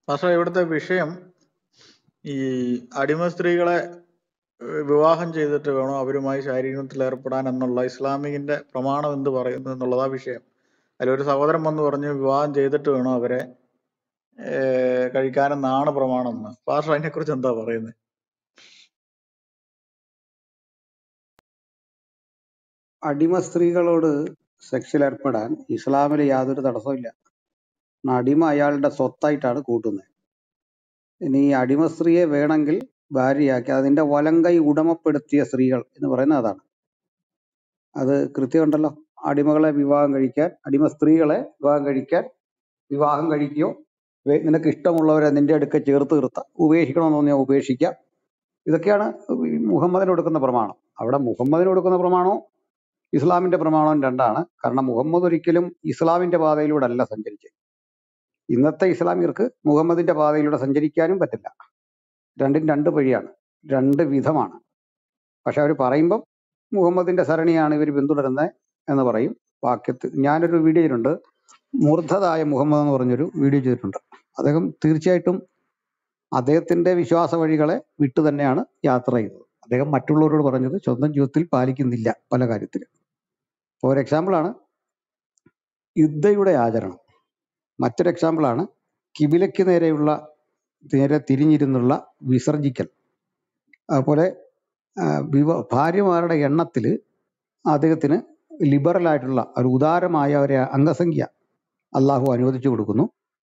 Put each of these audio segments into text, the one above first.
പക്ഷെ ഇവിടുത്തെ വിഷയം ഈ അടിമ സ്ത്രീകളെ ഏഹ് വിവാഹം ചെയ്തിട്ട് വേണോ അവരുമായി ശാരീരത്തിൽ ഏർപ്പെടാൻ എന്നുള്ള ഇസ്ലാമികിന്റെ പ്രമാണം എന്ത് പറയുന്നു എന്നുള്ളതാ വിഷയം അതിലൊരു സഹോദരൻ വന്ന് പറഞ്ഞു വിവാഹം ചെയ്തിട്ട് വേണോ അവരെ ഏഹ് കഴിക്കാനെന്നാണ് പ്രമാണം എന്ന് പാഷ അതിനെ കുറിച്ച് എന്താ പറയുന്നത് അടിമ സ്ത്രീകളോട് സെക്സിൽ ഏർപ്പെടാൻ ഇസ്ലാമിൽ യാതൊരു തടസ്സമില്ല അടിമ അയാളുടെ സ്വത്തായിട്ടാണ് കൂട്ടുന്നത് ഇനി ഈ അടിമ സ്ത്രീയെ വേണമെങ്കിൽ ഭാര്യയാക്കി അതിന്റെ വലങ്കൈ ഉടമപ്പെടുത്തിയ സ്ത്രീകൾ എന്ന് പറയുന്നത് അതാണ് അത് കൃത്യമുണ്ടല്ലോ അടിമകളെ വിവാഹം കഴിക്കാൻ അടിമ സ്ത്രീകളെ വിവാഹം കഴിക്കാൻ വിവാഹം കഴിക്കുകയോ വേ- നിനക്ക് ഇഷ്ടമുള്ളവരെ നിന്റെ അടുക്ക ചേർത്ത് നിർത്താം ഉപേക്ഷിക്കണമെന്ന് തോന്നിയാൽ ഉപേക്ഷിക്കാം ഇതൊക്കെയാണ് ഈ മുഹമ്മദിന് കൊടുക്കുന്ന പ്രമാണം അവിടെ മുഹമ്മദിന് കൊടുക്കുന്ന പ്രമാണവും ഇസ്ലാമിന്റെ പ്രമാണവും രണ്ടാണ് കാരണം മുഹമ്മദ് ഒരിക്കലും ഇസ്ലാമിന്റെ പാതയിലൂടെ അല്ല സഞ്ചരിച്ചത് ഇന്നത്തെ ഇസ്ലാമിയർക്ക് മുഹമ്മദിന്റെ പാതയിലൂടെ സഞ്ചരിക്കാനും പറ്റില്ല രണ്ടും രണ്ട് വഴിയാണ് രണ്ട് വിധമാണ് പക്ഷെ അവർ പറയുമ്പം മുഹമ്മദിന്റെ സരണിയാണ് ഇവർ പിന്തുടരുന്നത് എന്ന് പറയും വാക്യത്തിൽ ഞാനൊരു വീഡിയോ ചെയ്തിട്ടുണ്ട് മൂർദ്ധതായ മുഹമ്മദ് എന്ന് പറഞ്ഞൊരു വീഡിയോ ചെയ്തിട്ടുണ്ട് അദ്ദേഹം തീർച്ചയായിട്ടും അദ്ദേഹത്തിന്റെ വിശ്വാസ വഴികളെ വിട്ടു തന്നെയാണ് യാത്ര ചെയ്തത് അദ്ദേഹം മറ്റുള്ളവരോട് പറഞ്ഞത് സ്വന്തം ജീവിതത്തിൽ പാലിക്കുന്നില്ല പല കാര്യത്തിലും ഫോർ എക്സാമ്പിളാണ് യുദ്ധയുടെ ആചരണം മറ്റൊരു എക്സാമ്പിളാണ് കിബിലയ്ക്ക് നേരെയുള്ള നേരെ തിരിഞ്ഞിരുന്നുള്ള വിസർജിക്കൽ അതുപോലെ ആ, വിവ ഭാര്യമാരുടെ എണ്ണത്തിൽ അദ്ദേഹത്തിന് ലിബറൽ ആയിട്ടുള്ള ഒരു ഉദാരമായ ഒരു അംഗസംഖ്യ അള്ളാഹു അനുവദിച്ചു കൊടുക്കുന്നു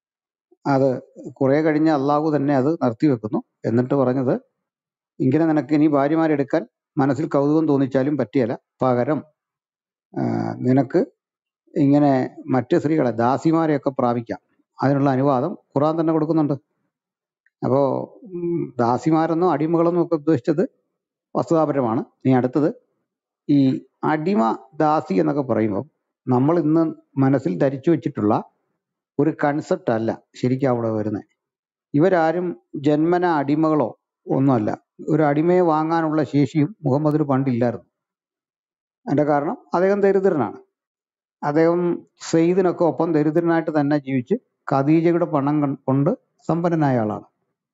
അത് കുറെ കഴിഞ്ഞ് അള്ളാഹു തന്നെ അത് നിർത്തിവെക്കുന്നു എന്നിട്ട് പറഞ്ഞത് ഇങ്ങനെ നിനക്ക് ഇനി ഭാര്യമാരെടുക്കാൻ മനസ്സിൽ കൗതുകം തോന്നിച്ചാലും പറ്റിയല്ല പകരം ആ, നിനക്ക് ഇങ്ങനെ മറ്റ് സ്ത്രീകളെ ദാസിമാരെയൊക്കെ പ്രാപിക്കാം അതിനുള്ള അനുവാദം ഖുറാൻ തന്നെ കൊടുക്കുന്നുണ്ട് അപ്പോ ഉം, ദാസിമാരെന്നോ അടിമകളെന്നോ ഒക്കെ ഉദ്ദേശിച്ചത് വസ്തുതാപരമാണ് ഇനി അടുത്തത് ഈ അടിമ ദാസി എന്നൊക്കെ പറയുമ്പോൾ നമ്മൾ ഇന്ന് മനസ്സിൽ ധരിച്ചു വെച്ചിട്ടുള്ള ഒരു കൺസെപ്റ്റ് അല്ല ശരിക്കും അവിടെ വരുന്നത് ഇവരാരും ജന്മന അടിമകളോ ഒന്നുമല്ല ഒരു അടിമയെ വാങ്ങാനുള്ള ശേഷിയും മുഹമ്മദിന് പണ്ടില്ലായിരുന്നു അതിന്റെ കാരണം അദ്ദേഹം ദരിദ്രനാണ് അദ്ദേഹം സെയ്ദിനൊക്കെ ഒപ്പം ദരിദ്രനായിട്ട് തന്നെ ജീവിച്ച് ഖദീജയുടെ പണം കൺ- കൊണ്ട് സമ്പന്നനായ ആളാണ്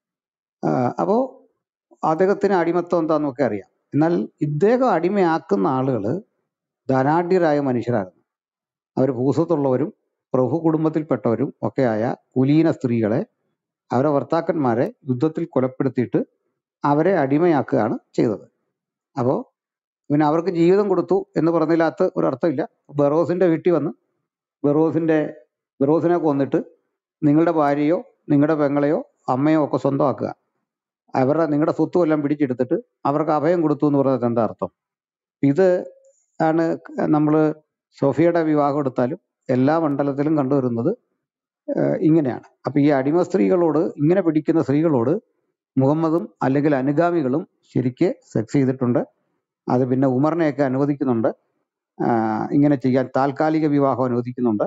ആഹ് അപ്പോ അദ്ദേഹത്തിന് അടിമത്വം എന്താന്നൊക്കെ അറിയാം എന്നാൽ ഇദ്ദേഹം അടിമയാക്കുന്ന ആളുകൾ ധനാഢ്യരായ മനുഷ്യരായിരുന്നു അവർ ഭൂസത്തുള്ളവരും പ്രഭു കുടുംബത്തിൽപ്പെട്ടവരും ഒക്കെയായ കുലീന സ്ത്രീകളെ അവരുടെ ഭർത്താക്കന്മാരെ യുദ്ധത്തിൽ കൊലപ്പെടുത്തിയിട്ട് അവരെ അടിമയാക്കുകയാണ് ചെയ്തത് അപ്പോൾ പിന്നെ അവർക്ക് ജീവിതം കൊടുത്തു എന്ന് പറഞ്ഞതിനകത്ത് ഒരു അർത്ഥമില്ല ബെറോസിന്റെ വീട്ടിൽ വന്ന് ബെറോസിന്റെ ബെറോസിനെ കൊന്നിട്ട് നിങ്ങളുടെ ഭാര്യയോ നിങ്ങളുടെ പെങ്ങളെയോ അമ്മയോ ഒക്കെ സ്വന്തമാക്കുക അവരുടെ നിങ്ങളുടെ സ്വത്തും എല്ലാം പിടിച്ചെടുത്തിട്ട് അവർക്ക് അഭയം കൊടുത്തു എന്ന് പറഞ്ഞത് എന്താ അർത്ഥം ഇത് ആണ് നമ്മൾ സോഫിയയുടെ വിവാഹം എടുത്താലും എല്ലാ മണ്ഡലത്തിലും കണ്ടുവരുന്നത് ഏഹ് ഇങ്ങനെയാണ് അപ്പൊ ഈ അടിമ സ്ത്രീകളോട് ഇങ്ങനെ പിടിക്കുന്ന സ്ത്രീകളോട് മുഹമ്മദും അല്ലെങ്കിൽ അനുഗാമികളും ശരിക്ക് സെക്സ് ചെയ്തിട്ടുണ്ട് അത് പിന്നെ ഉമറിനെയൊക്കെ അനുവദിക്കുന്നുണ്ട് ആഹ് ഇങ്ങനെ ചെയ്യാൻ താൽക്കാലിക വിവാഹം അനുവദിക്കുന്നുണ്ട്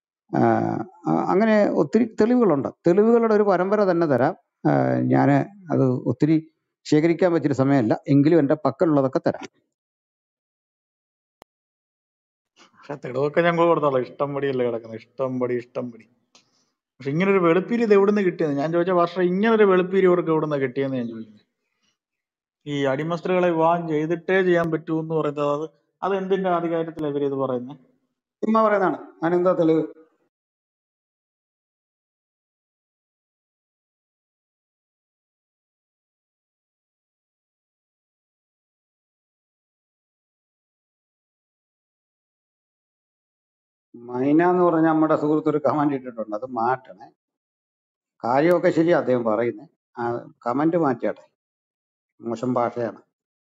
ആഹ് അ- അങ്ങനെ ഒത്തിരി തെളിവുകളുണ്ട് തെളിവുകളുടെ ഒരു പരമ്പര തന്നെ തരാം ഞാൻ അത് ഒത്തിരി ശേഖരിക്കാൻ പറ്റിയൊരു സമയമല്ല എങ്കിലും എൻ്റെ പക്കലുള്ളതൊക്കെ തരാം പക്ഷെ തെളിവൊക്കെ ഞങ്ങൾ കൊടുത്തോളാം ഇഷ്ടം പടിയല്ലേ കിടക്കുന്നത് ഇഷ്ടം പടി ഇഷ്ടം പടി പക്ഷെ ഇങ്ങനെ ഒരു വെളുപ്പീരി ഇത് എവിടുന്ന് കിട്ടിയത് ഞാൻ ചോദിച്ച പക്ഷെ ഇങ്ങനെ ഒരു വെളുപ്പീരി ഇവർക്ക് എവിടുന്ന് കിട്ടിയെന്ന് ഞാൻ ചോദിക്കുന്നത് ഈ അടിമ സ്ത്രീകളെ വിവാഹം ചെയ്തിട്ടേ ചെയ്യാൻ പറ്റൂ എന്ന് പറയുന്നത് അത് അത് എന്തിന്റെ ആധികാരത്തിലാണ് ഇവർ ഇത് പറയുന്നത് ചുമ്മാ പറയുന്നതാണ് അതിനെന്താ തെളിവ് മൈന എന്ന് പറഞ്ഞ നമ്മുടെ സുഹൃത്ത് ഒരു കമന്റ് ഇട്ടിട്ടുണ്ട് അത് മാറ്റണേ കാര്യമൊക്കെ ശരിയാ അദ്ദേഹം പറയുന്നത് ആ കമന്റ് മാറ്റിയാട്ടെ മോശം ഭാഷയാണ്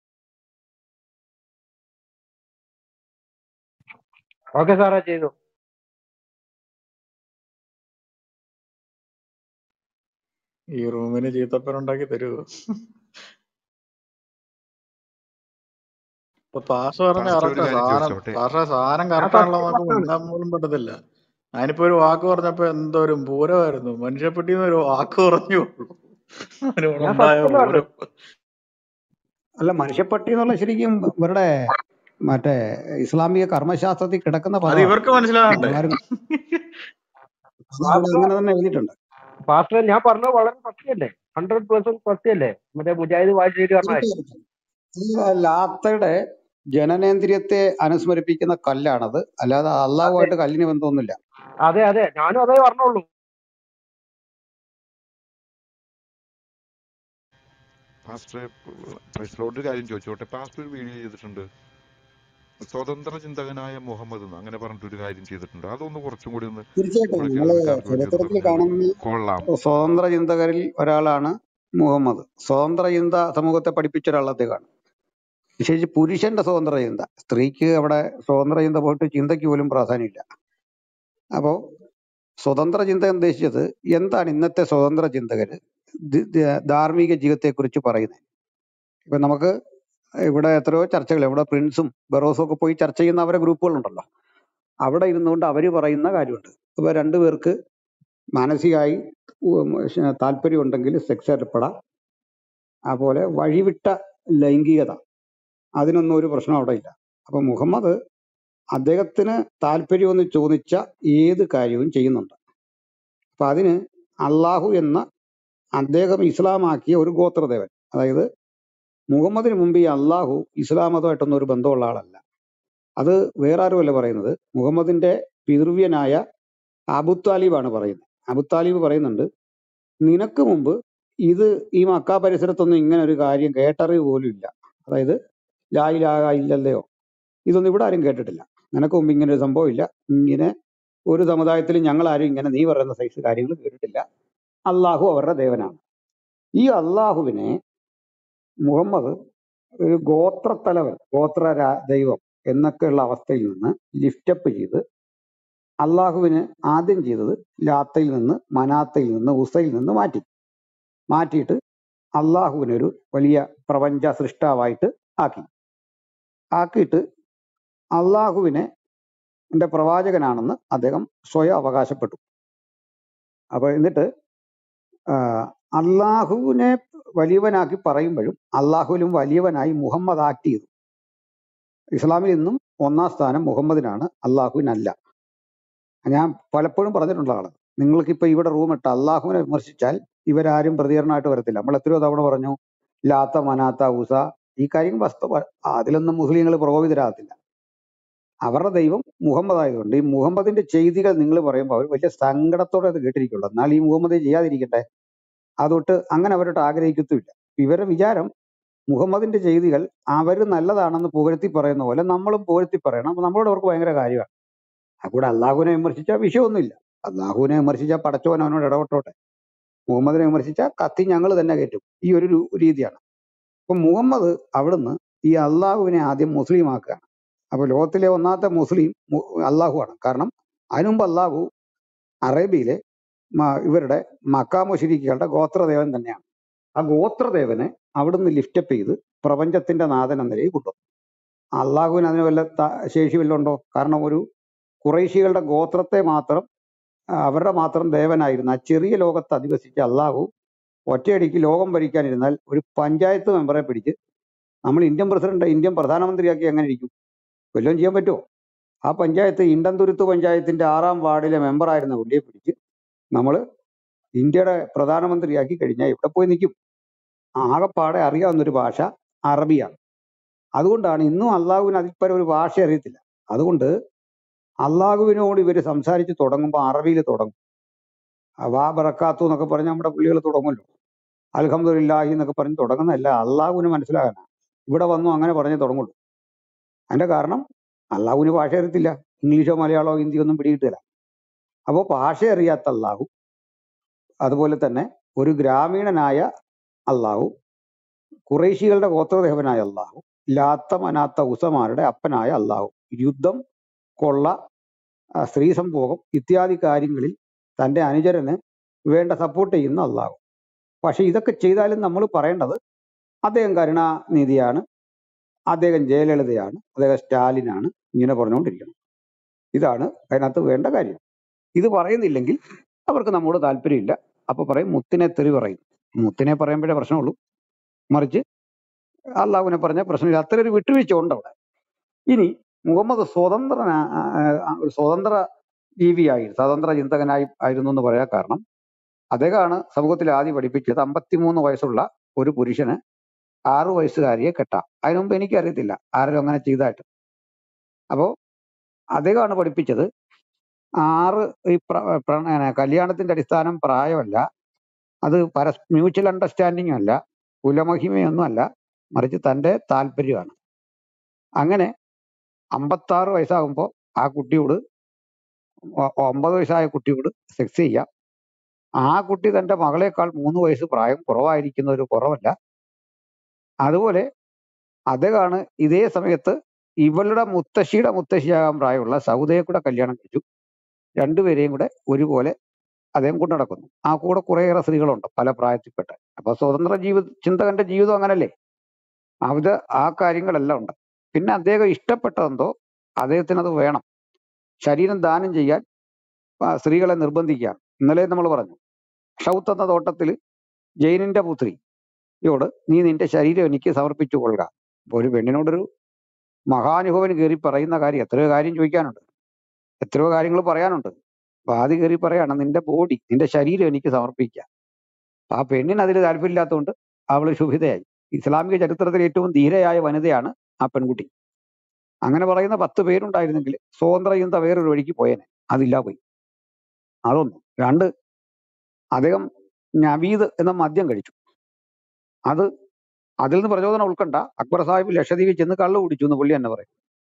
ഓക്കെ സാറേ ചെയ്തു ഈ റൂമിന് ചീത്തപ്പനുണ്ടാക്കി തരുമോ ഇപ്പൊ പാഷ പറഞ്ഞ പാസ്റ്റർ ഒരു കറക്റ്റാ കാര്യം സാധനം ചോദിച്ചോട്ടെ പാഷ സാധനം ഞാൻ കറക്റ്റ് ആണല്ലോ നമുക്ക് സത്യമായിട്ടാണ് മിണ്ടാൻ പോലും പറ്റത്തില്ല ഞാനിപ്പോ ഒരു വാക്ക് പറഞ്ഞപ്പോ എന്തോരം പൂരമായിരുന്നു മനുഷ്യപ്പെട്ടിന്ന് ഒരു വാക്ക് പറഞ്ഞു ഞാൻ അതിനോടുണ്ടായ സത്യം പറഞ്ഞു പൂരം അല്ല മനുഷ്യപ്പട്ടി എന്നുള്ള ശരിക്കും ഇവരുടെ മറ്റേ ഇസ്ലാമിക കർമ്മശാസ്ത്രത്തിൽ കിടക്കുന്ന അത് പദമാണ് ഇവർക്ക് മനസ്സിലാകണ്ടേ അവന്മാര് അതവിടെ അങ്ങനെ തന്നെ എഴുതിയിട്ടുണ്ട് പാസ്റ്റർ ഞാൻ പറഞ്ഞത് വളരെ സത്യമല്ലേ ഹൺഡ്രഡ് പെർസെന്റ് സത്യമല്ലേ മറ്റേ മുജാഹിദ് വാഴ്ചയിൽ പറഞ്ഞ കാര്യം തീർച്ചയായിട്ടും ഈ ലാത്തയുടെ ജനനേന്ദ്രിയത്തെ അനുസ്മരിപ്പിക്കുന്ന കല്ലാണത് അല്ലാതെ അതെ അള്ളാഹുമായിട്ട് കല്ലിന് ബന്ധമൊന്നുമില്ല അതെ അതെ ഞാനും അതേ പറഞ്ഞോളൂ പാസ്റ്റർ പ്രൈസ്ലോട്ട് ഒരു കാര്യം ചോദിച്ചോട്ടെ പാസ്റ്റർ ഒരു വീഡിയോ ചെയ്തിട്ടുണ്ട് സ്വതന്ത്ര ചിന്തകനായ മുഹമ്മദ് എന്ന് അങ്ങനെ പറഞ്ഞിട്ടൊരു കാര്യം ചെയ്തിട്ടുണ്ട് അതൊന്ന് കുറച്ചും കൂടി ഒന്ന് തീർച്ചയായിട്ടും നമ്മുടെ നിങ്ങൾ കേരളക്കാർക്ക് വേണ്ടി ഒന്ന് ചരിത്രത്തിൽ പറഞ്ഞാൽ കാണുന്ന കൊള്ളാം സ്വതന്ത്ര ചിന്തകരിൽ ഒരാളാണ് മുഹമ്മദ് സ്വതന്ത്ര ചിന്ത സമൂഹത്തെ പഠിപ്പിച്ച ഒരാൾ അദ്ദേഹമാണ് വിശേഷിച്ച് പുരുഷന്റെ സ്വതന്ത്ര ചിന്ത സ്ത്രീക്ക് അവിടെ സ്വതന്ത്ര ചിന്ത പോയിട്ട് ചിന്തയ്ക്ക് പോലും പ്രാധാന്യമില്ല അപ്പോ സ്വതന്ത്ര ചിന്ത ഉദ്ദേശിച്ചത് എന്താണ് ഇന്നത്തെ സ്വതന്ത്ര ചിന്തകര് ദി- ദ- ധാർമ്മിക ജീവിതത്തെക്കുറിച്ച് പറയുന്നത് ഇപ്പൊ നമുക്ക് ഇവിടെ എത്രയോ ചർച്ചകൾ ഇവിടെ പ്രിൻസും ബറോസും ഒക്കെ പോയി ചർച്ച ചെയ്യുന്ന അവരെ ഗ്രൂപ്പുകളുണ്ടല്ലോ അവിടെ ഇരുന്നുകൊണ്ട് അവര് പറയുന്ന കാര്യമുണ്ട് ഇപ്പൊ രണ്ടുപേർക്ക് മാനസികമായി ഉം ശ- താല്പര്യമുണ്ടെങ്കിൽ സെക്സ് ഏർപ്പെടാം അതുപോലെ വഴിവിട്ട ലൈംഗികത അതിനൊന്നും ഒരു പ്രശ്നം അവിടെ ഇല്ല അപ്പൊ മുഹമ്മദ് അദ്ദേഹത്തിന് താല്പര്യമെന്ന് ചോദിച്ച ഏത് കാര്യവും ചെയ്യുന്നുണ്ട് അപ്പൊ അതിന് അള്ളാഹു എന്ന അദ്ദേഹം ഇസ്ലാമാക്കിയ ഒരു ഗോത്രദേവൻ അതായത് മുഹമ്മദിന് മുമ്പ് ഈ അള്ളാഹു ഇസ്ലാം മതമായിട്ടൊന്നും ഒരു ബന്ധമുള്ള ആളല്ല അത് വേറെ ആരുമല്ല പറയുന്നത് മുഹമ്മദിന്റെ പിതൃവ്യനായ അബു താലിബാണ് പറയുന്നത് അബു താലിബ് പറയുന്നുണ്ട് നിനക്ക് മുമ്പ് ഇത് ഈ മക്ക പരിസരത്തൊന്നും ഇങ്ങനെ ഒരു കാര്യം കേട്ടറിവ് പോലും ഇല്ല അതായത് ലായിലാക ഇല്ലല്ലയോ ഇതൊന്നും ഇവിടെ ആരും കേട്ടിട്ടില്ല നിനക്ക് മുമ്പ് ഇങ്ങനെ ഒരു സംഭവം ഇല്ല ഇങ്ങനെ ഒരു സമുദായത്തിലും ഞങ്ങൾ ആരും ഇങ്ങനെ നീ പറയുന്ന സൈസ് കാര്യങ്ങൾ കേട്ടിട്ടില്ല അള്ളാഹു അവരുടെ ദേവനാണ് ഈ അള്ളാഹുവിനെ മുഹമ്മദ് ഒരു ഗോത്രത്തലവൻ ഗോത്ര രാ- ദൈവം എന്നൊക്കെയുള്ള അവസ്ഥയിൽ നിന്ന് ലിഫ്റ്റപ്പ് ചെയ്ത് അള്ളാഹുവിന് ആദ്യം ചെയ്തത് ലാത്തയിൽ നിന്ന് മനാത്തയിൽ നിന്ന് ഉസയിൽ നിന്ന് മാറ്റി മാറ്റിയിട്ട് അള്ളാഹുവിനൊരു വലിയ പ്രപഞ്ച സൃഷ്ടാവായിട്ട് ആക്കി ആക്കിയിട്ട് അള്ളാഹുവിനെ എന്റെ പ്രവാചകനാണെന്ന് അദ്ദേഹം സ്വയം അവകാശപ്പെട്ടു അപ്പൊ എന്നിട്ട് ആ, അള്ളാഹുവിനെ വലിയവനാക്കി പറയുമ്പോഴും അള്ളാഹുവിലും വലിയവനായി മുഹമ്മദ് ആക്ട് ചെയ്തു ഇസ്ലാമിൽ ഇന്നും ഒന്നാം സ്ഥാനം മുഹമ്മദിനാണ് അള്ളാഹുവിനല്ല ഞാൻ പലപ്പോഴും പറഞ്ഞിട്ടുള്ളതാണ് നിങ്ങൾക്ക് ഇപ്പൊ ഇവിടെ റൂം ഇട്ട് അള്ളാഹുവിനെ വിമർശിച്ചാൽ ഇവരാരും പ്രതികരണമായിട്ട് വരത്തില്ല നമ്മൾ എത്രയോ തവണ പറഞ്ഞു ലാത്ത മനാത്ത ഉസ ഈ കാര്യം വസ്തു അതിലൊന്നും മുസ്ലിങ്ങൾ പ്രകോപിതരാകത്തില്ല അവരുടെ ദൈവം മുഹമ്മദ് ആയതുകൊണ്ട് ഈ മുഹമ്മദിന്റെ ചെയ്തികൾ നിങ്ങൾ പറയുമ്പോൾ അവർ വലിയ സങ്കടത്തോടെ അത് കേട്ടിരിക്കുള്ളൂ എന്നാൽ ഈ മുഹമ്മദ് ചെയ്യാതിരിക്കട്ടെ അതൊട്ട് അങ്ങനെ അവരോട്ട് ആഗ്രഹിക്കത്തുമില്ല ഇവരുടെ വിചാരം മുഹമ്മദിന്റെ ചെയ്തികൾ അവർ നല്ലതാണെന്ന് പുകഴ്ത്തി പറയുന്ന പോലെ നമ്മളും പുകഴ്ത്തി പറയണം അപ്പൊ നമ്മളോട് അവർക്ക് ഭയങ്കര കാര്യമാണ് അതുകൂടെ അള്ളാഹുവിനെ വിമർശിച്ചാൽ വിഷയമൊന്നുമില്ല അള്ളാഹുവിനെ വിമർശിച്ചാൽ പടച്ചവൻ അവനോട് ഇടപെട്ടോട്ടെ മുഹമ്മദിനെ വിമർശിച്ചാൽ കത്തി ഞങ്ങൾ തന്നെ കയറ്റും ഈ ഒരു രു- രീതിയാണ് അപ്പൊ മുഹമ്മദ് അവിടുന്ന് ഈ അള്ളാഹുവിനെ ആദ്യം മുസ്ലിം ആക്കുകയാണ് അപ്പൊ ലോകത്തിലെ ഒന്നാമത്തെ മുസ്ലിം മു- അള്ളാഹുവാണ് കാരണം അതിനുമുമ്പ് അള്ളാഹു അറേബ്യയിലെ മ- ഇവരുടെ മക്കാമുശിരിക്കുകളുടെ ഗോത്രദേവൻ തന്നെയാണ് ആ ഗോത്രദേവനെ അവിടുന്ന് ലിഫ്റ്റപ്പ് ചെയ്ത് പ്രപഞ്ചത്തിന്റെ നാഥൻ എന്ന നിലയിൽ കൊണ്ടുവന്നു അള്ളാഹുവിന് അതിന് വല്ല ത- ശേഷി വല്ലതും ഉണ്ടോ കാരണം ഒരു കുറേശികളുടെ ഗോത്രത്തെ മാത്രം ആ, അവരുടെ മാത്രം ദേവനായിരുന്നു ആ ചെറിയ ലോകത്ത് അധിവസിച്ച അള്ളാഹു ഒറ്റയടിക്ക് ലോകം ഭരിക്കാനിരുന്നാൽ ഒരു പഞ്ചായത്ത് മെമ്പറെ പിടിച്ച് നമ്മൾ ഇന്ത്യൻ പ്രസിഡന്റ് ഇന്ത്യൻ പ്രധാനമന്ത്രിയാക്കി എങ്ങനെ ഇരിക്കും വല്ലതും ചെയ്യാൻ പറ്റുമോ ആ പഞ്ചായത്ത് ഇണ്ടന്തുരുത്ത് പഞ്ചായത്തിന്റെ ആറാം വാർഡിലെ മെമ്പറായിരുന്ന പുള്ളിയെ പിടിച്ച് നമ്മൾ ഇന്ത്യയുടെ പ്രധാനമന്ത്രിയാക്കി കഴിഞ്ഞാൽ ഇവിടെ പോയി നിൽക്കും ആകെപ്പാടെ അറിയാവുന്ന ഒരു ഭാഷ അറബിയാണ് അതുകൊണ്ടാണ് ഇന്നും അള്ളാഹുവിന് അതിൽ പരം ഒരു ഭാഷ അറിയത്തില്ല അതുകൊണ്ട് അള്ളാഹുവിനോട് ഇവർ സംസാരിച്ച് തുടങ്ങുമ്പോൾ അറബിയിൽ തുടങ്ങും വാ ബറക്കാത്തു എന്നൊക്കെ പറഞ്ഞ് നമ്മുടെ പുള്ളികൾ തുടങ്ങുമല്ലോ അൽഹംദുലില്ലാഹി എന്നൊക്കെ പറഞ്ഞ് തുടങ്ങുന്നതല്ല അള്ളാഹുവിന് മനസ്സിലാകാനാണ് ഇവിടെ വന്നു അങ്ങനെ പറഞ്ഞ് തുടങ്ങുള്ളൂ അതിന്റെ കാരണം അള്ളാഹുവിന് ഭാഷ അറിയത്തില്ല ഇംഗ്ലീഷോ മലയാളമോ ഹിന്ദിയോ ഒന്നും പിടികിട്ടില്ല അപ്പോൾ ഭാഷ അറിയാത്ത അള്ളാഹു അതുപോലെ തന്നെ ഒരു ഗ്രാമീണനായ അള്ളാഹു കുറേശികളുടെ ഗോത്രദേവനായ അള്ളാഹു ലാത്ത മനാത്ത ഉസമാരുടെ അപ്പനായ അള്ളാഹു യുദ്ധം കൊള്ള ആ, സ്ത്രീ സംഭോഗം ഇത്യാദി കാര്യങ്ങളിൽ തന്റെ അനുചരന് വേണ്ട സപ്പോർട്ട് ചെയ്യുന്ന അള്ളാഹു പക്ഷെ ഇതൊക്കെ ചെയ്താലും നമ്മൾ പറയേണ്ടത് അദ്ദേഹം കരുണാനിധിയാണ് അദ്ദേഹം ജയലളിതയാണ് അദ്ദേഹം സ്റ്റാലിനാണ് ഇങ്ങനെ പറഞ്ഞുകൊണ്ടിരിക്കണം ഇതാണ് അതിനകത്ത് വേണ്ട കാര്യം ഇത് പറയുന്നില്ലെങ്കിൽ അവർക്ക് നമ്മോട് താല്പര്യമില്ല അപ്പൊ പറയും മുത്തിനെ തെറി പറയും മുത്തിനെ പറയുമ്പോഴേ പ്രശ്നമുള്ളൂ മറിച്ച് അള്ളാഹുവിനെ പറഞ്ഞ പ്രശ്നമില്ല അത്ര ഒരു വിട്ടുവീഴ്ച ഉണ്ട് അവിടെ ഇനി മുഹമ്മദ് സ്വതന്ത്ര ഒരു സ്വതന്ത്ര ജീവിയായി സ്വതന്ത്ര ചിന്തകനായി ആയിരുന്നു എന്ന് പറയാൻ കാരണം അദ്ദേഹമാണ് സമൂഹത്തിൽ ആദ്യം പഠിപ്പിച്ചത് അമ്പത്തിമൂന്ന് വയസ്സുള്ള ഒരു പുരുഷന് ആറു വയസ്സുകാരിയെ കെട്ടാം അതിനു മുമ്പ് എനിക്കറിയത്തില്ല ആരും അങ്ങനെ ചെയ്തതായിട്ട് അപ്പോ അദ്ദേഹമാണ് പഠിപ്പിച്ചത് ആറ് ഈ പ്ര- പ്രണയ കല്യാണത്തിന്റെ അടിസ്ഥാനം പ്രായമല്ല അത് പരസ് മ്യൂച്വൽ അണ്ടർസ്റ്റാൻഡിങ്ങും അല്ല കുലമഹിമയൊന്നും അല്ല മറിച്ച് തന്റെ താല്പര്യമാണ് അങ്ങനെ അമ്പത്താറ് വയസ്സാകുമ്പോൾ ആ കുട്ടിയോട് ഒ- ഒമ്പത് വയസ്സായ കുട്ടിയോട് സെക്സ് ചെയ്യാം ആ കുട്ടി തന്റെ മകളെക്കാൾ മൂന്ന് വയസ്സ് പ്രായം കുറവായിരിക്കുന്ന ഒരു കുറവല്ല അതുപോലെ അദ്ദേഹമാണ് ഇതേ സമയത്ത് ഇവളുടെ മുത്തശ്ശിയുടെ മുത്തശ്ശിയാകാൻ പ്രായമുള്ള സൗദയെ കൂടെ കല്യാണം കഴിച്ചു രണ്ടുപേരെയും കൂടെ ഒരുപോലെ അദ്ദേഹം കൊണ്ടു നടക്കുന്നു ആ കൂടെ കുറേയേറെ സ്ത്രീകളുണ്ട് പല പ്രായത്തിൽപ്പെട്ട അപ്പൊ സ്വതന്ത്ര ജീവിത ചിന്തകന്റെ ജീവിതം അങ്ങനല്ലേ അത് ആ കാര്യങ്ങളെല്ലാം ഉണ്ട് പിന്നെ അദ്ദേഹം ഇഷ്ടപ്പെട്ടതെന്തോ അദ്ദേഹത്തിന് അത് വേണം ശരീരം ദാനം ചെയ്യാൻ ആ, സ്ത്രീകളെ നിർബന്ധിക്കുകയാണ് ഇന്നലെ നമ്മൾ പറഞ്ഞു ഷൗത്ത് എന്ന തോട്ടത്തിൽ ജൈനിന്റെ പുത്രിയോട് നീ നിന്റെ ശരീരം എനിക്ക് സമർപ്പിച്ചു കൊള്ളുക അപ്പൊ ഒരു പെണ്ണിനോടൊരു മഹാനുഭവന് കയറി പറയുന്ന കാര്യം എത്രയോ കാര്യം ചോദിക്കാനുണ്ട് എത്രയോ കാര്യങ്ങൾ പറയാനുണ്ട് അപ്പൊ ആദ്യം കയറി പറയാണ് നിന്റെ ബോഡി നിന്റെ ശരീരം എനിക്ക് സമർപ്പിക്കുക അപ്പൊ ആ പെണ്ണിന് അതിൽ താല്പര്യമില്ലാത്തതുകൊണ്ട് അവള് ശുഭിതയായി ഇസ്ലാമിക ചരിത്രത്തിൽ ഏറ്റവും ധീരയായ വനിതയാണ് ആ പെൺകുട്ടി അങ്ങനെ പറയുന്ന പത്ത് പേരുണ്ടായിരുന്നെങ്കിൽ സ്വതന്ത്ര ചിന്ത വേറൊരു വഴിക്ക് പോയേനെ അതില്ല പോയി അതൊന്ന് രണ്ട് അദ്ദേഹം നവീദ് എന്ന മദ്യം കഴിച്ചു അത് അതിൽ നിന്ന് പ്രചോദനം ഉൾക്കണ്ട അക്ബർ സാഹിബ് ലക്ഷദ്വീപിൽ ചെന്ന് കള്ളു കുടിച്ചു എന്ന് പുള്ളി തന്നെ പറയും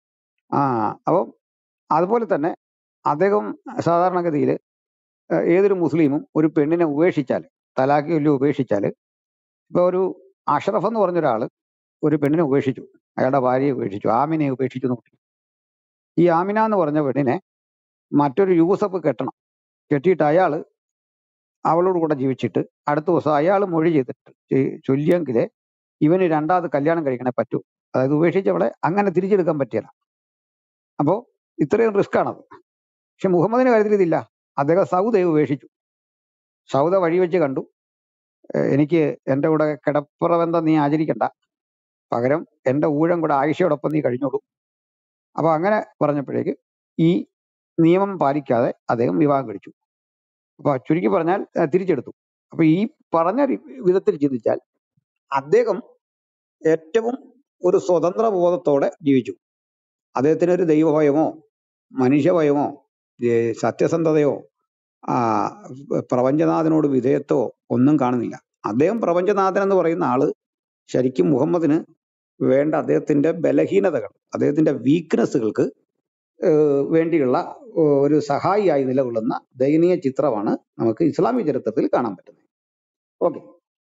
ആ അപ്പം അതുപോലെ തന്നെ അദ്ദേഹം സാധാരണഗതിയിൽ ഏതൊരു മുസ്ലിമും ഒരു പെണ്ണിനെ ഉപേക്ഷിച്ചാൽ തലാഖി വല്ലതും ഉപേക്ഷിച്ചാൽ ഇപ്പൊ ഒരു അഷ്റഫ് എന്ന് പറഞ്ഞ ഒരാള് ഒരു പെണ്ണിനെ ഉപേക്ഷിച്ചു അയാളുടെ ഭാര്യയെ ഉപേക്ഷിച്ചു ആമിനെ ഉപേക്ഷിച്ചു എന്ന് കൂട്ടി ഈ ആമിന എന്ന് പറഞ്ഞ പെണ്ണിനെ മറ്റൊരു യൂസഫ് കെട്ടണം കെട്ടിയിട്ട് അയാള് അവളോട് കൂടെ ജീവിച്ചിട്ട് അടുത്ത ദിവസം അയാൾ മൊഴി ചെയ്തിട്ട് ചെ- ചൊല്ലിയെങ്കിലേ ഇവന് രണ്ടാമത് കല്യാണം കഴിക്കണേ പറ്റൂ അതായത് ഉപേക്ഷിച്ചവളെ അങ്ങനെ തിരിച്ചെടുക്കാൻ പറ്റിയല്ല അപ്പോ ഇത്രയും റിസ്ക് ആണത് പക്ഷെ മുഹമ്മദിന്റെ കാര്യത്തിൽ ഇതില്ല അദ്ദേഹം സൗദയെ ഉപേക്ഷിച്ചു സൗദ വഴി വെച്ച് കണ്ടു "ഏഹ് എനിക്ക് എന്റെ കൂടെ കിടപ്പുറ ബന്ധം നീ ആചരിക്കണ്ട പകരം എന്റെ ഊഴം കൂടെ ആയിഷയോടൊപ്പം നീ കഴിഞ്ഞോളൂ അപ്പൊ അങ്ങനെ പറഞ്ഞപ്പോഴേക്ക് ഈ നിയമം പാലിക്കാതെ അദ്ദേഹം വിവാഹം കഴിച്ചു അപ്പൊ ചുരുക്കി പറഞ്ഞാൽ ഏഹ് തിരിച്ചെടുത്തു അപ്പൊ ഈ പറഞ്ഞ രി- വിധത്തിൽ ചിന്തിച്ചാൽ അദ്ദേഹം ഏറ്റവും ഒരു സ്വതന്ത്ര ബോധത്തോടെ ജീവിച്ചു അദ്ദേഹത്തിന് ഒരു ദൈവഭയമോ മനുഷ്യഭയമോ ഏ, സത്യസന്ധതയോ ആ പ്രപഞ്ചനാഥനോട് വിധേയത്വമോ ഒന്നും കാണുന്നില്ല അദ്ദേഹം പ്രപഞ്ചനാഥൻ എന്ന് പറയുന്ന ആള് ശരിക്കും മുഹമ്മദിന് വേണ്ട അദ്ദേഹത്തിന്റെ ബലഹീനതകൾ അദ്ദേഹത്തിന്റെ വീക്ക്നെസ്സുകൾക്ക് വേണ്ടിയുള്ള ഏ, ഒരു സഹായിയായി നിലകൊള്ളുന്ന ദയനീയ ചിത്രമാണ് നമുക്ക് ഇസ്ലാമിക ചരിത്രത്തിൽ കാണാൻ പറ്റുന്നത് ഓക്കെ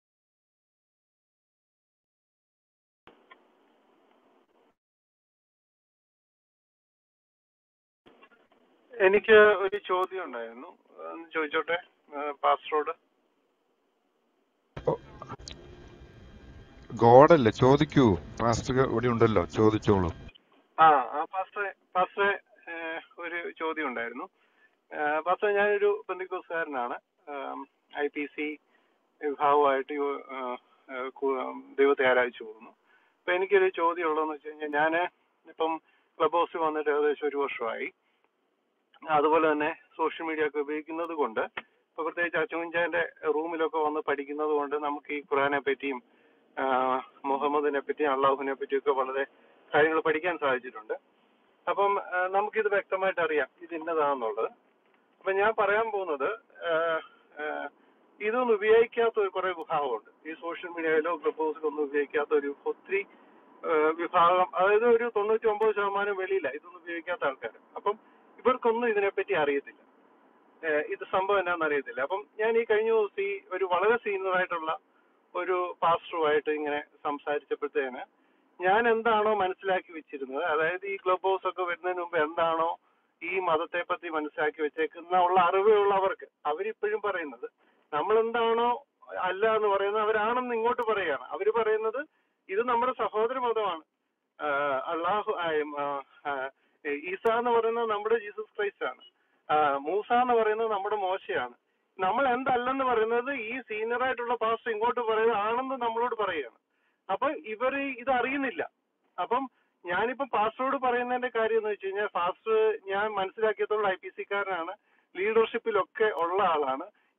എനിക്ക് ഒരു ചോദ്യം ഉണ്ടായിരുന്നു ഒന്ന് ചോദിച്ചോട്ടെ പാസ്റ്ററോട് ഗോഡല്ലേ ചോദിക്കൂ പാസ്റ്റർ ഇവിടെ ഉണ്ടല്ലോ ചോദിച്ചോളൂ ആ ആ പാസ്റ്ററെ പാസ്റ്ററെ ഏഹ്, ഒരു ചോദ്യം ഉണ്ടായിരുന്നു ഏഹ്, പാസ്റ്ററെ ഞാനൊരു ബന്ധുക്കോസുകാരനാണ് ഐ പി സി വിഭാഗമായിട്ട് യോ- ഏഹ്, ഏഹ്, കു- ദൈവത്തെ ആരാധിച്ചു പോകുന്നു അപ്പൊ എനിക്കൊരു ചോദ്യം ഉള്ളതെന്ന് വെച്ച് കഴിഞ്ഞാൽ ഞാൻ ഇപ്പം ക്ലബ് ഹൗസിൽ വന്നിട്ട് ഏകദേശം ഒരു വർഷമായി അതുപോലെ തന്നെ സോഷ്യൽ മീഡിയ ഒക്കെ ഉപയോഗിക്കുന്നത് കൊണ്ട് ഇപ്പൊ പ്രത്യേകിച്ച് അച്ചുകുഞ്ചാന്റെ റൂമിലൊക്കെ വന്ന് പഠിക്കുന്നത് കൊണ്ട് നമുക്ക് ഈ ഖുറാനെ പറ്റിയും ആ, മുഹമ്മദിനെ പറ്റിയും അള്ളാഹുവിനെ പറ്റിയും ഒക്കെ വളരെ കാര്യങ്ങൾ പഠിക്കാൻ സാധിച്ചിട്ടുണ്ട് അപ്പം ആ, നമുക്കിത് വ്യക്തമായിട്ട് അറിയാം ഇത് ഇന്നതാണെന്നുള്ളത് അപ്പൊ ഞാൻ പറയാൻ പോകുന്നത് ആ, ആ, ഇതൊന്നും ഉപയോഗിക്കാത്ത ഒരു കുറെ വിഭാഗമുണ്ട് ഈ സോഷ്യൽ മീഡിയയിലോ ക്ലബ് ഹൗസിലോ ഒന്നും ഉപയോഗിക്കാത്ത ഒരു ഒത്തിരി ആ, വിഭാഗം അതായത് ഒരു തൊണ്ണൂറ്റി ഒമ്പത് ശതമാനം വെളിയില്ല ഇതൊന്നും ഉപയോഗിക്കാത്ത ആൾക്കാർ അപ്പം ഇവർക്കൊന്നും ഇതിനെപ്പറ്റി അറിയത്തില്ല ഏഹ് ഇത് സംഭവം എന്നാന്ന് അറിയത്തില്ല അപ്പം ഞാൻ ഈ കഴിഞ്ഞ ദിവസം ഈ ഒരു വളരെ സീനിയർ ആയിട്ടുള്ള ഒരു പാസ്റ്ററുമായിട്ട് ഇങ്ങനെ സംസാരിച്ചപ്പോഴത്തേന് ഞാൻ എന്താണോ മനസ്സിലാക്കി വെച്ചിരുന്നത് അതായത് ഈ ക്ലബ് ഹൗസ് ഒക്കെ വരുന്നതിന് മുമ്പ് എന്താണോ ഈ മതത്തെ പറ്റി മനസ്സിലാക്കി വെച്ചേക്കുന്ന ഉള്ള അറിവുള്ളവർക്ക് അവരിപ്പോഴും പറയുന്നത് നമ്മൾ എന്താണോ അല്ല എന്ന് പറയുന്നത് അവരാണെന്ന് ഇങ്ങോട്ട് പറയുകയാണ് അവര് പറയുന്നത് ഇത് നമ്മുടെ സഹോദര മതമാണ് ആഹ് അള്ളാഹു ആയും, ആഹ് ആഹ് ഈസ എന്ന് പറയുന്നത് നമ്മുടെ ജീസസ് ക്രൈസ്റ്റ് ആണ് ആഹ് മൂസ എന്ന് പറയുന്നത് നമ്മുടെ മോശയാണ് നമ്മൾ എന്തല്ലെന്ന് പറയുന്നത് ഈ സീനിയർ ആയിട്ടുള്ള പാസ്റ്റർ ഇങ്ങോട്ട് പറയുന്നത് ആണെന്ന് നമ്മളോട് പറയുകയാണ് അപ്പൊ ഇവര് ഇത് അറിയുന്നില്ല അപ്പം ഞാനിപ്പോ പാസ്റ്ററോട് പറയുന്നതിന്റെ കാര്യം എന്ന് വെച്ച് കഴിഞ്ഞാൽ പാസ്റ്റർ ഞാൻ മനസ്സിലാക്കിയത്തോളം ഐ പി സിക്കാരനാണ് ലീഡർഷിപ്പിലൊക്കെ ഉള്ള ആളാണ്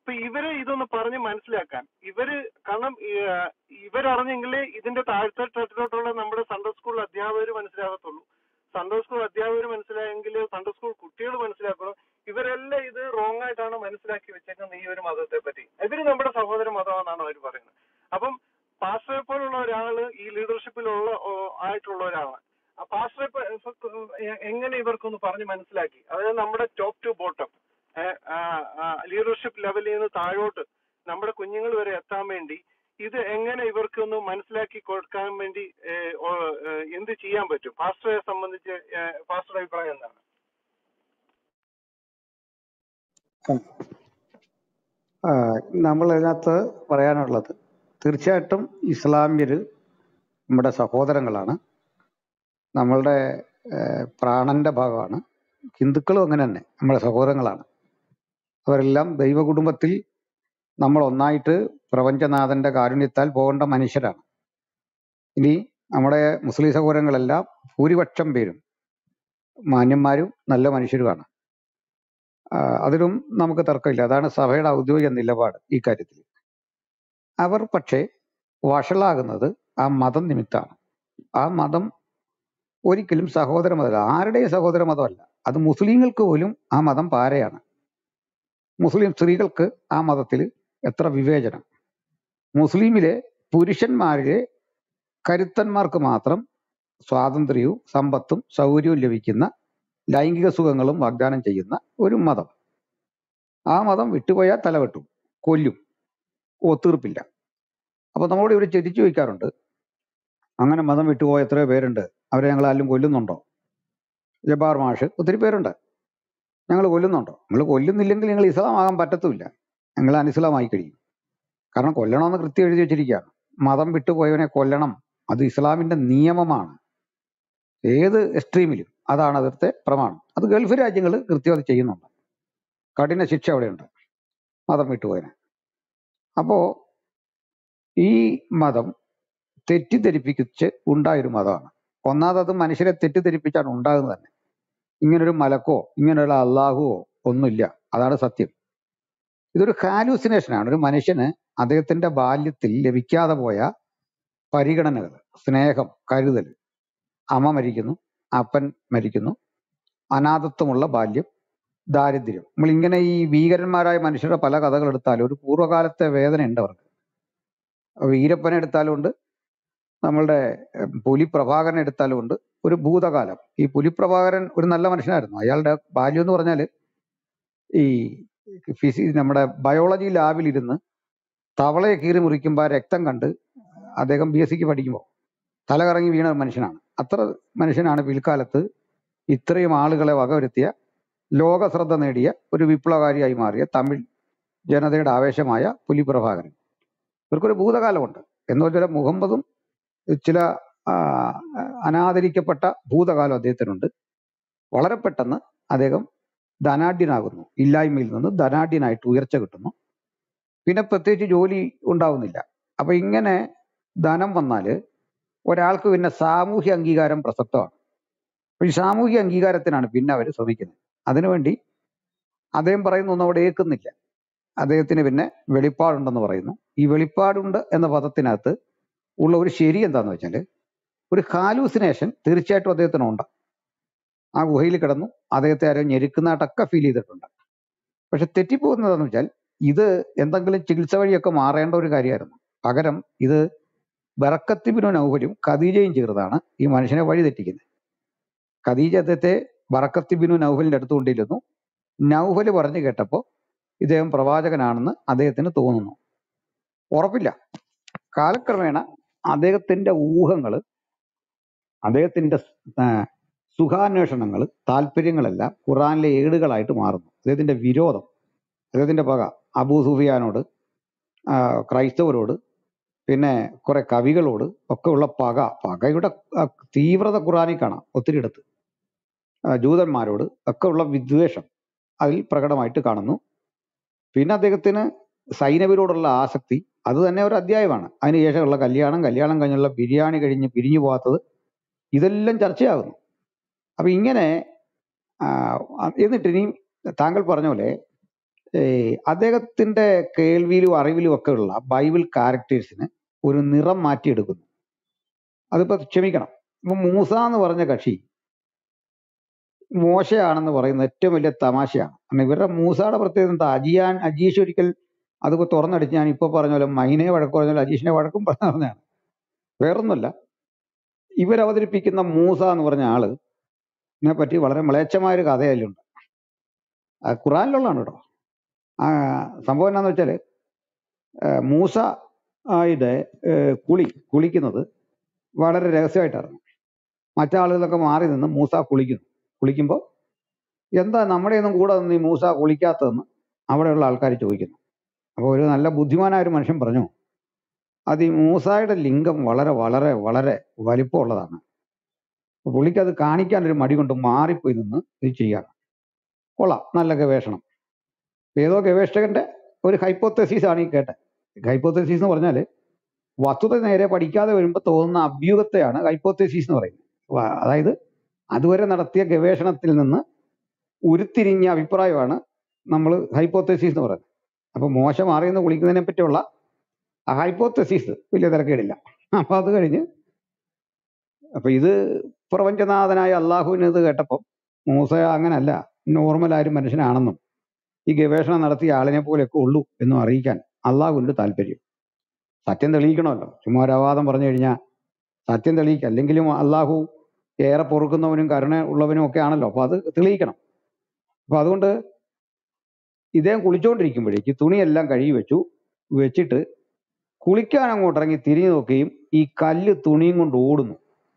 അപ്പൊ ഇവരെ ഇതൊന്ന് പറഞ്ഞ് മനസ്സിലാക്കാൻ ഇവര് കാരണം ഈ, ആ, ഇവരറിഞ്ഞെങ്കിലേ ഇതിന്റെ താഴത്തെ തട്ടിലോട്ടുള്ള നമ്മുടെ സൺഡേ സ്കൂൾ അധ്യാപകർ മനസ്സിലാകത്തുള്ളൂ സൺഡേ സ്കൂൾ അധ്യാപകർ മനസ്സിലായെങ്കിൽ സൺഡേ സ്കൂൾ കുട്ടികൾ മനസ്സിലാക്കണം ഇവരെല്ലാം ഇത് റോങ് ആയിട്ടാണ് മനസ്സിലാക്കി വെച്ചേക്കുന്നത് ഈ ഒരു മതത്തെ പറ്റി ഇവര് നമ്മുടെ സഹോദര മതമാണെന്നാണ് അവർ പറയുന്നത് അപ്പം പാസ്റ്ററെ പോലുള്ള ഒരാള് ഈ ലീഡർഷിപ്പിലുള്ള ഓ, ആയിട്ടുള്ള ഒരാളാണ് ആ പാസ്റ്ററെ പ- എ- എങ്ങനെ ഇവർക്കൊന്ന് പറഞ്ഞ് മനസ്സിലാക്കി അതായത് നമ്മുടെ ടോപ്പ് ടു ബോട്ടം ലീഡർഷിപ്പ് ലെവലിൽ നിന്ന് താഴോട്ട് നമ്മുടെ കുഞ്ഞുങ്ങൾ വരെ എത്താൻ വേണ്ടി ഇത് എങ്ങനെ ഇവർക്കൊന്ന് മനസ്സിലാക്കി കൊടുക്കാൻ വേണ്ടി ഏ, ഓ, ഏ, എന്ത് ചെയ്യാൻ പറ്റും പാസ്റ്ററെ സംബന്ധിച്ച് ഏ, പാസ്റ്ററുടെ അഭിപ്രായം എന്താണ് ആ, നമ്മൾ ഇതിനകത്ത് പറയാനുള്ളത് തീർച്ചയായിട്ടും ഇസ്ലാമ്യര് നമ്മുടെ സഹോദരങ്ങളാണ് നമ്മളുടെ ഏഹ്, പ്രാണന്റെ ഭാഗമാണ് ഹിന്ദുക്കളും അങ്ങനെ തന്നെ നമ്മുടെ സഹോദരങ്ങളാണ് അവരെല്ലാം ദൈവകുടുംബത്തിൽ നമ്മൾ ഒന്നായിട്ട് പ്രപഞ്ചനാഥന്റെ കാരുണ്യത്താൽ പോകേണ്ട മനുഷ്യരാണ് ഇനി നമ്മുടെ മുസ്ലിം സഹോദരങ്ങളെല്ലാം ഭൂരിപക്ഷം പേരും മാന്യന്മാരും നല്ല മനുഷ്യരുമാണ് ആ, അതിലും നമുക്ക് തർക്കമില്ല അതാണ് സഭയുടെ ഔദ്യോഗിക നിലപാട് ഈ കാര്യത്തിൽ അവർ പക്ഷേ വഷളാകുന്നത് ആ മതം നിമിത്തമാണ് ആ മതം ഒരിക്കലും സഹോദര മതമല്ല ആരുടെയും സഹോദര മതമല്ല അത് മുസ്ലിങ്ങൾക്ക് പോലും ആ മതം പാരയാണ് മുസ്ലിം സ്ത്രീകൾക്ക് ആ മതത്തിൽ എത്ര വിവേചനം മുസ്ലിമിലെ പുരുഷന്മാരിലെ കരുത്തന്മാർക്ക് മാത്രം സ്വാതന്ത്ര്യവും സമ്പത്തും സൗകര്യവും ലഭിക്കുന്ന ലൈംഗിക സുഖങ്ങളും വാഗ്ദാനം ചെയ്യുന്ന ഒരു മതം ആ മതം വിട്ടുപോയാൽ തലവെട്ടും കൊല്ലും ഒത്തീർപ്പില്ല അപ്പൊ നമ്മളോട് ഇവർ ചെരിച്ചു വയ്ക്കാറുണ്ട് അങ്ങനെ മതം വിട്ടുപോയ എത്രയോ പേരുണ്ട് അവരെ ഞങ്ങൾ ആരും കൊല്ലുന്നുണ്ടോ ജബാർ മാഷ് ഒത്തിരി പേരുണ്ട് ഞങ്ങൾ കൊല്ലുന്നുണ്ടോ നിങ്ങൾ കൊല്ലുന്നില്ലെങ്കിൽ നിങ്ങൾ ഇസ്ലാം ആകാൻ പറ്റത്തുമില്ല ഞങ്ങൾ അനിസ്ലാമായി കഴിയും കാരണം കൊല്ലണമെന്ന് കൃത്യം എഴുതി വെച്ചിരിക്കുകയാണ് മതം വിട്ടുപോയവനെ കൊല്ലണം അത് ഇസ്ലാമിന്റെ നിയമമാണ് ഏത് എക്സ്ട്രീമിലും അതാണ് അതിർത്തെ പ്രമാണം അത് ഗൾഫ് രാജ്യങ്ങൾ കൃത്യം അത് ചെയ്യുന്നുണ്ട് കഠിന ശിക്ഷ അവിടെയുണ്ട് മതം വിട്ടുപോയതിന് അപ്പോ ഈ മതം തെറ്റിദ്ധരിപ്പിച്ച് ഉണ്ടായൊരു മതമാണ് ഒന്നാമത് അത് മനുഷ്യരെ തെറ്റിദ്ധരിപ്പിച്ചാണ് ഉണ്ടാകുന്നത് തന്നെ ഇങ്ങനൊരു മലക്കോ ഇങ്ങനെയുള്ള അള്ളാഹുവോ ഒന്നുമില്ല അതാണ് സത്യം ഇതൊരു ഹാലൂസിനേഷനാണ് ഒരു മനുഷ്യന് അദ്ദേഹത്തിന്റെ ബാല്യത്തിൽ ലഭിക്കാതെ പോയ പരിഗണനകൾ സ്നേഹം കരുതൽ അമ്മ മരിക്കുന്നു അപ്പൻ മരിക്കുന്നു അനാഥത്വമുള്ള ബാല്യം ദാരിദ്ര്യം നമ്മൾ ഇങ്ങനെ ഈ ഭീകരന്മാരായ മനുഷ്യരുടെ പല കഥകൾ എടുത്താലും ഒരു പൂർവ്വകാലത്തെ വേദന ഉണ്ട് അവർക്ക് വീരപ്പനെ എടുത്താലും ഉണ്ട് നമ്മളുടെ ഏഹ്, പുലി പ്രഭാകരൻ എടുത്താലും ഉണ്ട് ഒരു ഭൂതകാലം ഈ പുലി പ്രഭാകരൻ ഒരു നല്ല മനുഷ്യനായിരുന്നു അയാളുടെ ബാല്യം എന്ന് പറഞ്ഞാൽ ഈ ഫിസി നമ്മുടെ ബയോളജി ലാബിലിരുന്ന് തവളയെ കീറി മുറിക്കുമ്പോൾ ആ രക്തം കണ്ട് അദ്ദേഹം ബി എസ് സിക്ക് പഠിക്കുമ്പോൾ തല കറങ്ങി വീണ ഒരു മനുഷ്യനാണ് അത്ര മനുഷ്യനാണ് പിൽക്കാലത്ത് ഇത്രയും ആളുകളെ വകവരുത്തിയ ലോക ശ്രദ്ധ നേടിയ ഒരു വിപ്ലവകാരിയായി മാറിയ തമിഴ് ജനതയുടെ ആവേശമായ പുലി പ്രഭാകരൻ ഇവർക്കൊരു ഭൂതകാലമുണ്ട് എന്ന് വെച്ചാൽ മുഹമ്മദും ചില ആ, അനാദരിക്കപ്പെട്ട ഭൂതകാലം അദ്ദേഹത്തിനുണ്ട് വളരെ പെട്ടെന്ന് അദ്ദേഹം ധനാഢ്യനാകുന്നു ഇല്ലായ്മയിൽ നിന്ന് ധനാഢ്യനായിട്ട് ഉയർച്ച കിട്ടുന്നു പിന്നെ പ്രത്യേകിച്ച് ജോലി ഉണ്ടാവുന്നില്ല അപ്പൊ ഇങ്ങനെ ധനം വന്നാല് ഒരാൾക്ക് പിന്നെ സാമൂഹ്യ അംഗീകാരം പ്രസക്തമാണ് അപ്പൊ ഈ സാമൂഹ്യ അംഗീകാരത്തിനാണ് പിന്നെ അവർ ശ്രമിക്കുന്നത് അതിനുവേണ്ടി അദ്ദേഹം പറയുന്ന ഒന്നും അവിടെ ഏൽക്കുന്നില്ല അദ്ദേഹത്തിന് പിന്നെ വെളിപ്പാടുണ്ടെന്ന് പറയുന്നു ഈ വെളിപ്പാടുണ്ട് എന്ന പദത്തിനകത്ത് ഉള്ള ഒരു ശരി എന്താന്ന് വെച്ചാല് ഒരു ഹാലൂസിനേഷൻ തീർച്ചയായിട്ടും അദ്ദേഹത്തിനുണ്ട് ആ ഗുഹയിൽ കിടന്നു അദ്ദേഹത്തെ ആരോ ഞെരുക്കുന്നതായിട്ടൊക്കെ ഫീൽ ചെയ്തിട്ടുണ്ട് പക്ഷെ തെറ്റിപ്പോകുന്നതെന്ന് വെച്ചാൽ ഇത് എന്തെങ്കിലും ചികിത്സ വഴിയൊക്കെ മാറേണ്ട ഒരു കാര്യമായിരുന്നു പകരം ഇത് ബറക്കത്തിബിനു നൗഫലും ഖദീജയും ചേർന്നാണ് ഈ മനുഷ്യനെ വഴി തെറ്റിക്കുന്നത് ഖദീജ അദ്ദേഹത്തെ ബറക്കത്തിബിനു നൗഫലിന്റെ അടുത്ത് കൊണ്ടിരുന്നു നൗഫല് പറഞ്ഞു കേട്ടപ്പോൾ ഇദ്ദേഹം പ്രവാചകനാണെന്ന് അദ്ദേഹത്തിന് തോന്നുന്നു ഉറപ്പില്ല കാലക്രമേണ അദ്ദേഹത്തിന്റെ ഊഹങ്ങൾ അദ്ദേഹത്തിന്റെ ആ, സുഖാന്വേഷണങ്ങൾ താല്പര്യങ്ങളെല്ലാം ഖുറാനിലെ ഏടുകളായിട്ട് മാറുന്നു അദ്ദേഹത്തിന്റെ വിരോധം അദ്ദേഹത്തിന്റെ പക അബൂ സുഫിയാനോട് ആ, ക്രൈസ്തവരോട് പിന്നെ കുറെ കവികളോട് ഒക്കെ ഉള്ള പക പകയുടെ ആ, തീവ്രത ഖുറാനിൽ കാണാം ഒത്തിരി ഇടത്ത് ആ, ജൂതന്മാരോട് ഒക്കെ ഉള്ള വിദ്വേഷം അതിൽ പ്രകടമായിട്ട് കാണുന്നു പിന്നെ അദ്ദേഹത്തിന് സൈനവരോടുള്ള ആസക്തി അത് തന്നെ ഒരു അധ്യായമാണ് അതിനുശേഷമുള്ള കല്യാണം കല്യാണം കഴിഞ്ഞുള്ള ബിരിയാണി കഴിഞ്ഞ് പിരിഞ്ഞു പോകാത്തത് ഇതെല്ലാം ചർച്ചയാകുന്നു അപ്പൊ ഇങ്ങനെ ആ, എന്നിട്ട് ഇനി താങ്കൾ പറഞ്ഞ പോലെ ഏ, അദ്ദേഹത്തിന്റെ കേൾവിയിലും അറിവിലും ഒക്കെ ഉള്ള ബൈബിൾ ക്യാരക്ടേഴ്സിന് ഒരു നിറം മാറ്റിയെടുക്കുന്നു അതിപ്പോ ക്ഷമിക്കണം ഇപ്പൊ മൂസ എന്ന് പറഞ്ഞ കക്ഷി മോശയാണെന്ന് പറയുന്നത് ഏറ്റവും വലിയ തമാശയാണ് കാരണം ഇവരുടെ മൂസയുടെ പ്രത്യേകത എന്താ അജിയാൻ അജീഷ് ഒരിക്കൽ അതിപ്പോ തുറന്നടിച്ച് ഞാൻ ഇപ്പൊ പറഞ്ഞ പോലെ മൈനെ വഴക്ക് പറഞ്ഞ പോലെ അജീഷിനെ വഴക്കും പറഞ്ഞതാണ് വേറൊന്നുമല്ല ഇവരവതരിപ്പിക്കുന്ന മൂസ എന്ന് പറഞ്ഞ ആള് നെ പറ്റി വളരെ മ്ലേച്ഛമായ ഒരു കഥ അതിലുണ്ട് ആ ഖുറാനിലുള്ളതാണ് കേട്ടോ ആ സംഭവം എന്നാന്ന് വെച്ചാല് ആ, മൂസ ആയുടെ ഏ, കുളി കുളിക്കുന്നത് വളരെ രഹസ്യമായിട്ടായിരുന്നു മറ്റാളുകളൊക്കെ മാറി നിന്ന് മൂസ കുളിക്കുന്നു കുളിക്കുമ്പോൾ എന്താ നമ്മുടെ ഒന്നും കൂടെ നിന്ന് ഈ മൂസ കുളിക്കാത്തതെന്ന് അവിടെയുള്ള ആൾക്കാർ ചോദിക്കുന്നു അപ്പോൾ ഒരു നല്ല ബുദ്ധിമാനായ ഒരു മനുഷ്യൻ പറഞ്ഞു അത് ഈ മൂസായുടെ ലിംഗം വളരെ വളരെ വളരെ വലിപ്പമുള്ളതാണ് അപ്പൊ പുള്ളിക്ക് അത് കാണിക്കാൻ ഒരു മടി കൊണ്ട് മാറിപ്പോയി നിന്ന് ഇത് ചെയ്യാണ് കൊള്ളാം നല്ല ഗവേഷണം ഇപ്പൊ ഏതോ ഗവേഷകന്റെ ഒരു ഹൈപ്പോത്തസിസ് ആണ് ഈ കേട്ടത് ഹൈപ്പോത്തസിസ് എന്ന് പറഞ്ഞാൽ വസ്തുത നേരെ പഠിക്കാതെ വരുമ്പോൾ തോന്നുന്ന അഭ്യൂഹത്തെയാണ് ഹൈപ്പോത്തസിസ് എന്ന് പറയുന്നത് വ- അതായത് അതുവരെ നടത്തിയ ഗവേഷണത്തിൽ നിന്ന് ഉരുത്തിരിഞ്ഞ അഭിപ്രായമാണ് നമ്മൾ ഹൈപ്പോത്തസിസ് എന്ന് പറയുന്നത് അപ്പൊ മോശം മാറിയെന്ന് വിളിക്കുന്നതിനെ പറ്റിയുള്ള ആ ഹൈപ്പോത്തസിസ് വലിയ തിരക്കേടില്ല അപ്പൊ അത് കഴിഞ്ഞ് അപ്പൊ ഇത് പ്രപഞ്ചനാഥനായ അള്ളാഹുവിന് ഇത് കേട്ടപ്പോൾ മൂസ അങ്ങനല്ല നോർമൽ ആയ ഒരു മനുഷ്യനാണെന്നും ഈ ഗവേഷണം നടത്തിയ ആളിനെ പോലെയൊക്കെ ഉള്ളൂ എന്നും അറിയിക്കാൻ അള്ളാഹുവിന്റെ താല്പര്യം സത്യം തെളിയിക്കണമല്ലോ ചുമ്മാ ഒരു അവാദം പറഞ്ഞു കഴിഞ്ഞാൽ സത്യം തെളിയിക്കുക അല്ലെങ്കിലും അള്ളാഹു ഏറെ പൊറുക്കുന്നവനും കരുണ ഉള്ളവനും ഒക്കെ ആണല്ലോ അപ്പൊ അത് തെളിയിക്കണം അപ്പൊ അതുകൊണ്ട് ഇദ്ദേഹം കുളിച്ചുകൊണ്ടിരിക്കുമ്പോഴേക്ക് തുണിയെല്ലാം കഴുകി വെച്ചു വെച്ചിട്ട് കുളിക്കാൻ അങ്ങോട്ട് ഇറങ്ങി തിരിഞ്ഞു നോക്കുകയും ഈ കല്ല് തുണിയും കൊണ്ട് ഓടുന്നു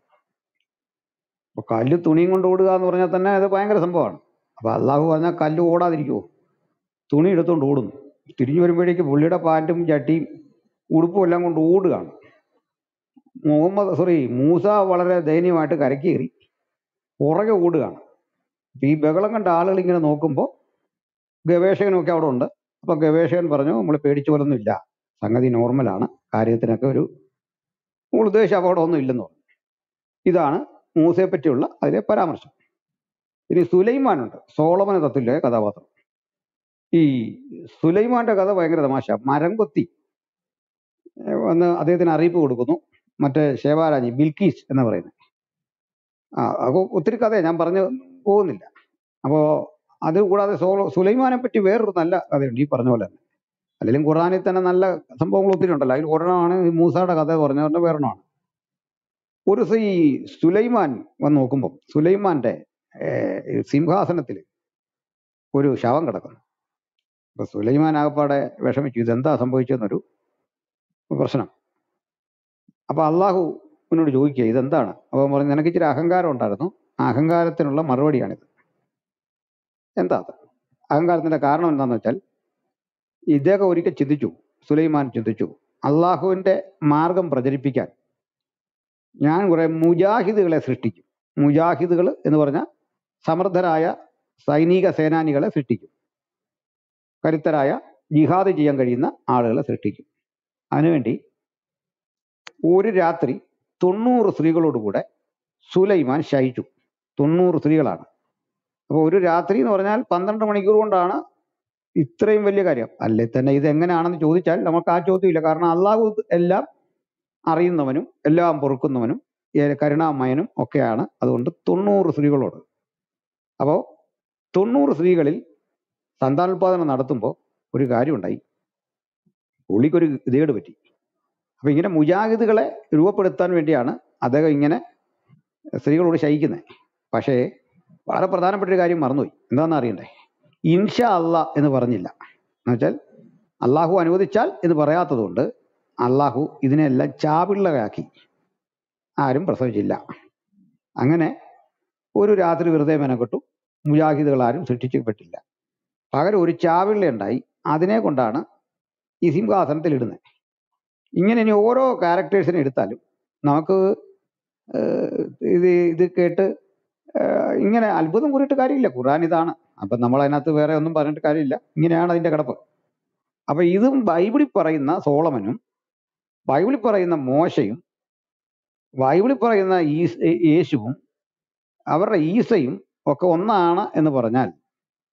അപ്പൊ കല്ല് തുണിയും കൊണ്ട് ഓടുക എന്ന് പറഞ്ഞാൽ തന്നെ അത് ഭയങ്കര സംഭവമാണ് അപ്പൊ അള്ളാഹു പറഞ്ഞാൽ കല്ല് ഓടാതിരിക്കുമോ തുണി എടുത്തുകൊണ്ട് ഓടുന്നു തിരിഞ്ഞു വരുമ്പോഴേക്ക് പുള്ളിയുടെ പാൻറ്റും ചട്ടിയും ഉടുപ്പും എല്ലാം കൊണ്ട് ഓടുകയാണ് മുഹമ്മദ് സോറി മൂസ വളരെ ദയനീയമായിട്ട് കരക്കേറി പുറകെ ഓടുകയാണ് അപ്പൊ ഈ ബഹളം കണ്ട ആളുകൾ ഇങ്ങനെ നോക്കുമ്പോൾ ഗവേഷകനൊക്കെ അവിടെ ഉണ്ട് അപ്പൊ ഗവേഷകൻ പറഞ്ഞു നമ്മൾ പേടിച്ചു പോലൊന്നും ഇല്ല സംഗതി നോർമലാണ് കാര്യത്തിനൊക്കെ ഒരു നമ്മൾ ഉദ്ദേശിച്ച അപകടമൊന്നും ഇല്ലെന്ന് പറഞ്ഞു ഇതാണ് മൂസയെ പറ്റിയുള്ള അതിലെ പരാമർശം ഇനി സുലൈമാനുണ്ട് സോളമന തത്തുല്യ കഥാപാത്രം ഈ സുലൈമാന്റെ കഥ ഭയങ്കര തമാശ മരം കൊത്തി ഏർ വന്ന് അദ്ദേഹത്തിന് അറിയിപ്പ് കൊടുക്കുന്നു മറ്റേ ശേവാരാജി ബിൽക്കീസ് എന്ന് പറയുന്നത് ആ അപ്പൊ ഒത്തിരി കഥയാണ് ഞാൻ പറഞ്ഞു പോകുന്നില്ല അപ്പോ അത് കൂടാതെ സോളോ സുലൈമാനെ പറ്റി വേറൊരു നല്ല കഥയുണ്ട് ഈ പറഞ്ഞ പോലെ തന്നെ അല്ലെങ്കിൽ ഖുറാനിൽ തന്നെ നല്ല സംഭവങ്ങൾ ഒത്തിരി ഉണ്ടല്ലോ അതിൽ ഒരെണ്ണമാണ് ഈ മൂസയുടെ കഥ പറഞ്ഞ വേറെണ്ണമാണ് ഒരു ദിവസം ഈ സുലൈമാൻ വന്ന് നോക്കുമ്പോൾ സുലൈമാന്റെ ഏർ, സിംഹാസനത്തിൽ ഒരു ശവം കിടക്കുന്നു അപ്പൊ സുലൈമാൻ ആകപ്പാടെ വിഷമിച്ചു ഇതെന്താ സംഭവിച്ചെന്നൊരു പ്രശ്നം അപ്പൊ അള്ളാഹു എന്നോട് ചോദിക്കുക ഇതെന്താണ് അപ്പൊ അവൻ പറഞ്ഞു നിനക്ക് ഇച്ചിരി അഹങ്കാരം ഉണ്ടായിരുന്നു ആ അഹങ്കാരത്തിനുള്ള മറുപടിയാണിത് എന്താ അത് അഹങ്കാരത്തിന്റെ കാരണം എന്താണെന്ന് വെച്ചാൽ ഇദ്ദേഹം ഒരിക്കൽ ചിന്തിച്ചു സുലൈമാൻ ചിന്തിച്ചു അള്ളാഹുവിന്റെ മാർഗം പ്രചരിപ്പിക്കാൻ ഞാൻ കുറെ മുജാഹിദുകളെ സൃഷ്ടിക്കും മുജാഹിദുകൾ എന്ന് പറഞ്ഞാൽ സമർത്ഥരായ സൈനിക സേനാനികളെ സൃഷ്ടിക്കും കരുത്തരായ ജിഹാദ് ചെയ്യാൻ കഴിയുന്ന ആളുകളെ സൃഷ്ടിക്കും അതിനുവേണ്ടി ഒരു രാത്രി തൊണ്ണൂറ് സ്ത്രീകളോടുകൂടെ സുലൈമാൻ ശയിച്ചു തൊണ്ണൂറ് സ്ത്രീകളാണ് അപ്പോൾ ഒരു രാത്രി എന്ന് പറഞ്ഞാൽ പന്ത്രണ്ട് മണിക്കൂർ കൊണ്ടാണ് ഇത്രയും വലിയ കാര്യം അല്ലെ തന്നെ ഇത് എങ്ങനെയാണെന്ന് ചോദിച്ചാൽ നമുക്ക് ആ ചോദ്യമില്ല കാരണം അള്ളാഹു എല്ലാം അറിയുന്നവനും എല്ലാം പൊറുക്കുന്നവനും ഏ, കരുണാമയനും ഒക്കെയാണ് അതുകൊണ്ട് തൊണ്ണൂറ് സ്ത്രീകളോട് അപ്പോൾ തൊണ്ണൂറ് സ്ത്രീകളിൽ സന്താനോത്പാദനം നടത്തുമ്പോൾ ഒരു കാര്യമുണ്ടായി പുള്ളിക്കൊരു ഗതികേട് പറ്റി അപ്പൊ ഇങ്ങനെ മുജാഹിദുകളെ രൂപപ്പെടുത്താൻ വേണ്ടിയാണ് അദ്ദേഹം ഇങ്ങനെ സ്ത്രീകളോട് ശയിക്കുന്നത് പക്ഷേ വളരെ പ്രധാനപ്പെട്ട ഒരു കാര്യം മറന്നുപോയി എന്താണെന്ന് അറിയണ്ടേ ഇൻഷാ അല്ല എന്ന് പറഞ്ഞില്ല എന്നുവെച്ചാൽ അള്ളാഹു അനുവദിച്ചാൽ എന്ന് പറയാത്തതുകൊണ്ട് അള്ളാഹു ഇതിനെല്ലാം ചാപിള്ളയാക്കി ആരും പ്രസവിച്ചില്ല അങ്ങനെ ഒരു രാത്രി വെറുതെ മെനക്കെട്ടു മുജാഹിദുകൾ ആരും സൃഷ്ടിക്കപ്പെട്ടില്ല പകരം ഒരു ചാവിള്ള ഉണ്ടായി അതിനെ കൊണ്ടാണ് ഈ സിംഹാസനത്തിൽ ഇടുന്നത് ഇങ്ങനെ ഇനി ഓരോ ക്യാരക്ടേഴ്സിനെ എടുത്താലും നമുക്ക് ഏഹ്, ഇത് ഇത് കേട്ട് ഏഹ്, ഇങ്ങനെ അത്ഭുതം കൂടിയിട്ട് കാര്യമില്ല ഖുർആൻ ഇതാണ് അപ്പൊ നമ്മൾ അതിനകത്ത് വേറെ ഒന്നും പറഞ്ഞിട്ട് കാര്യമില്ല ഇങ്ങനെയാണ് അതിന്റെ കിടപ്പ് അപ്പൊ ഇതും ബൈബിളിൽ പറയുന്ന സോളമനും ബൈബിളിൽ പറയുന്ന മോശയും ബൈബിളിൽ പറയുന്ന ഈസ് യേശുവും അവരുടെ ഈസയും ഒക്കെ ഒന്നാണ് എന്ന് പറഞ്ഞാൽ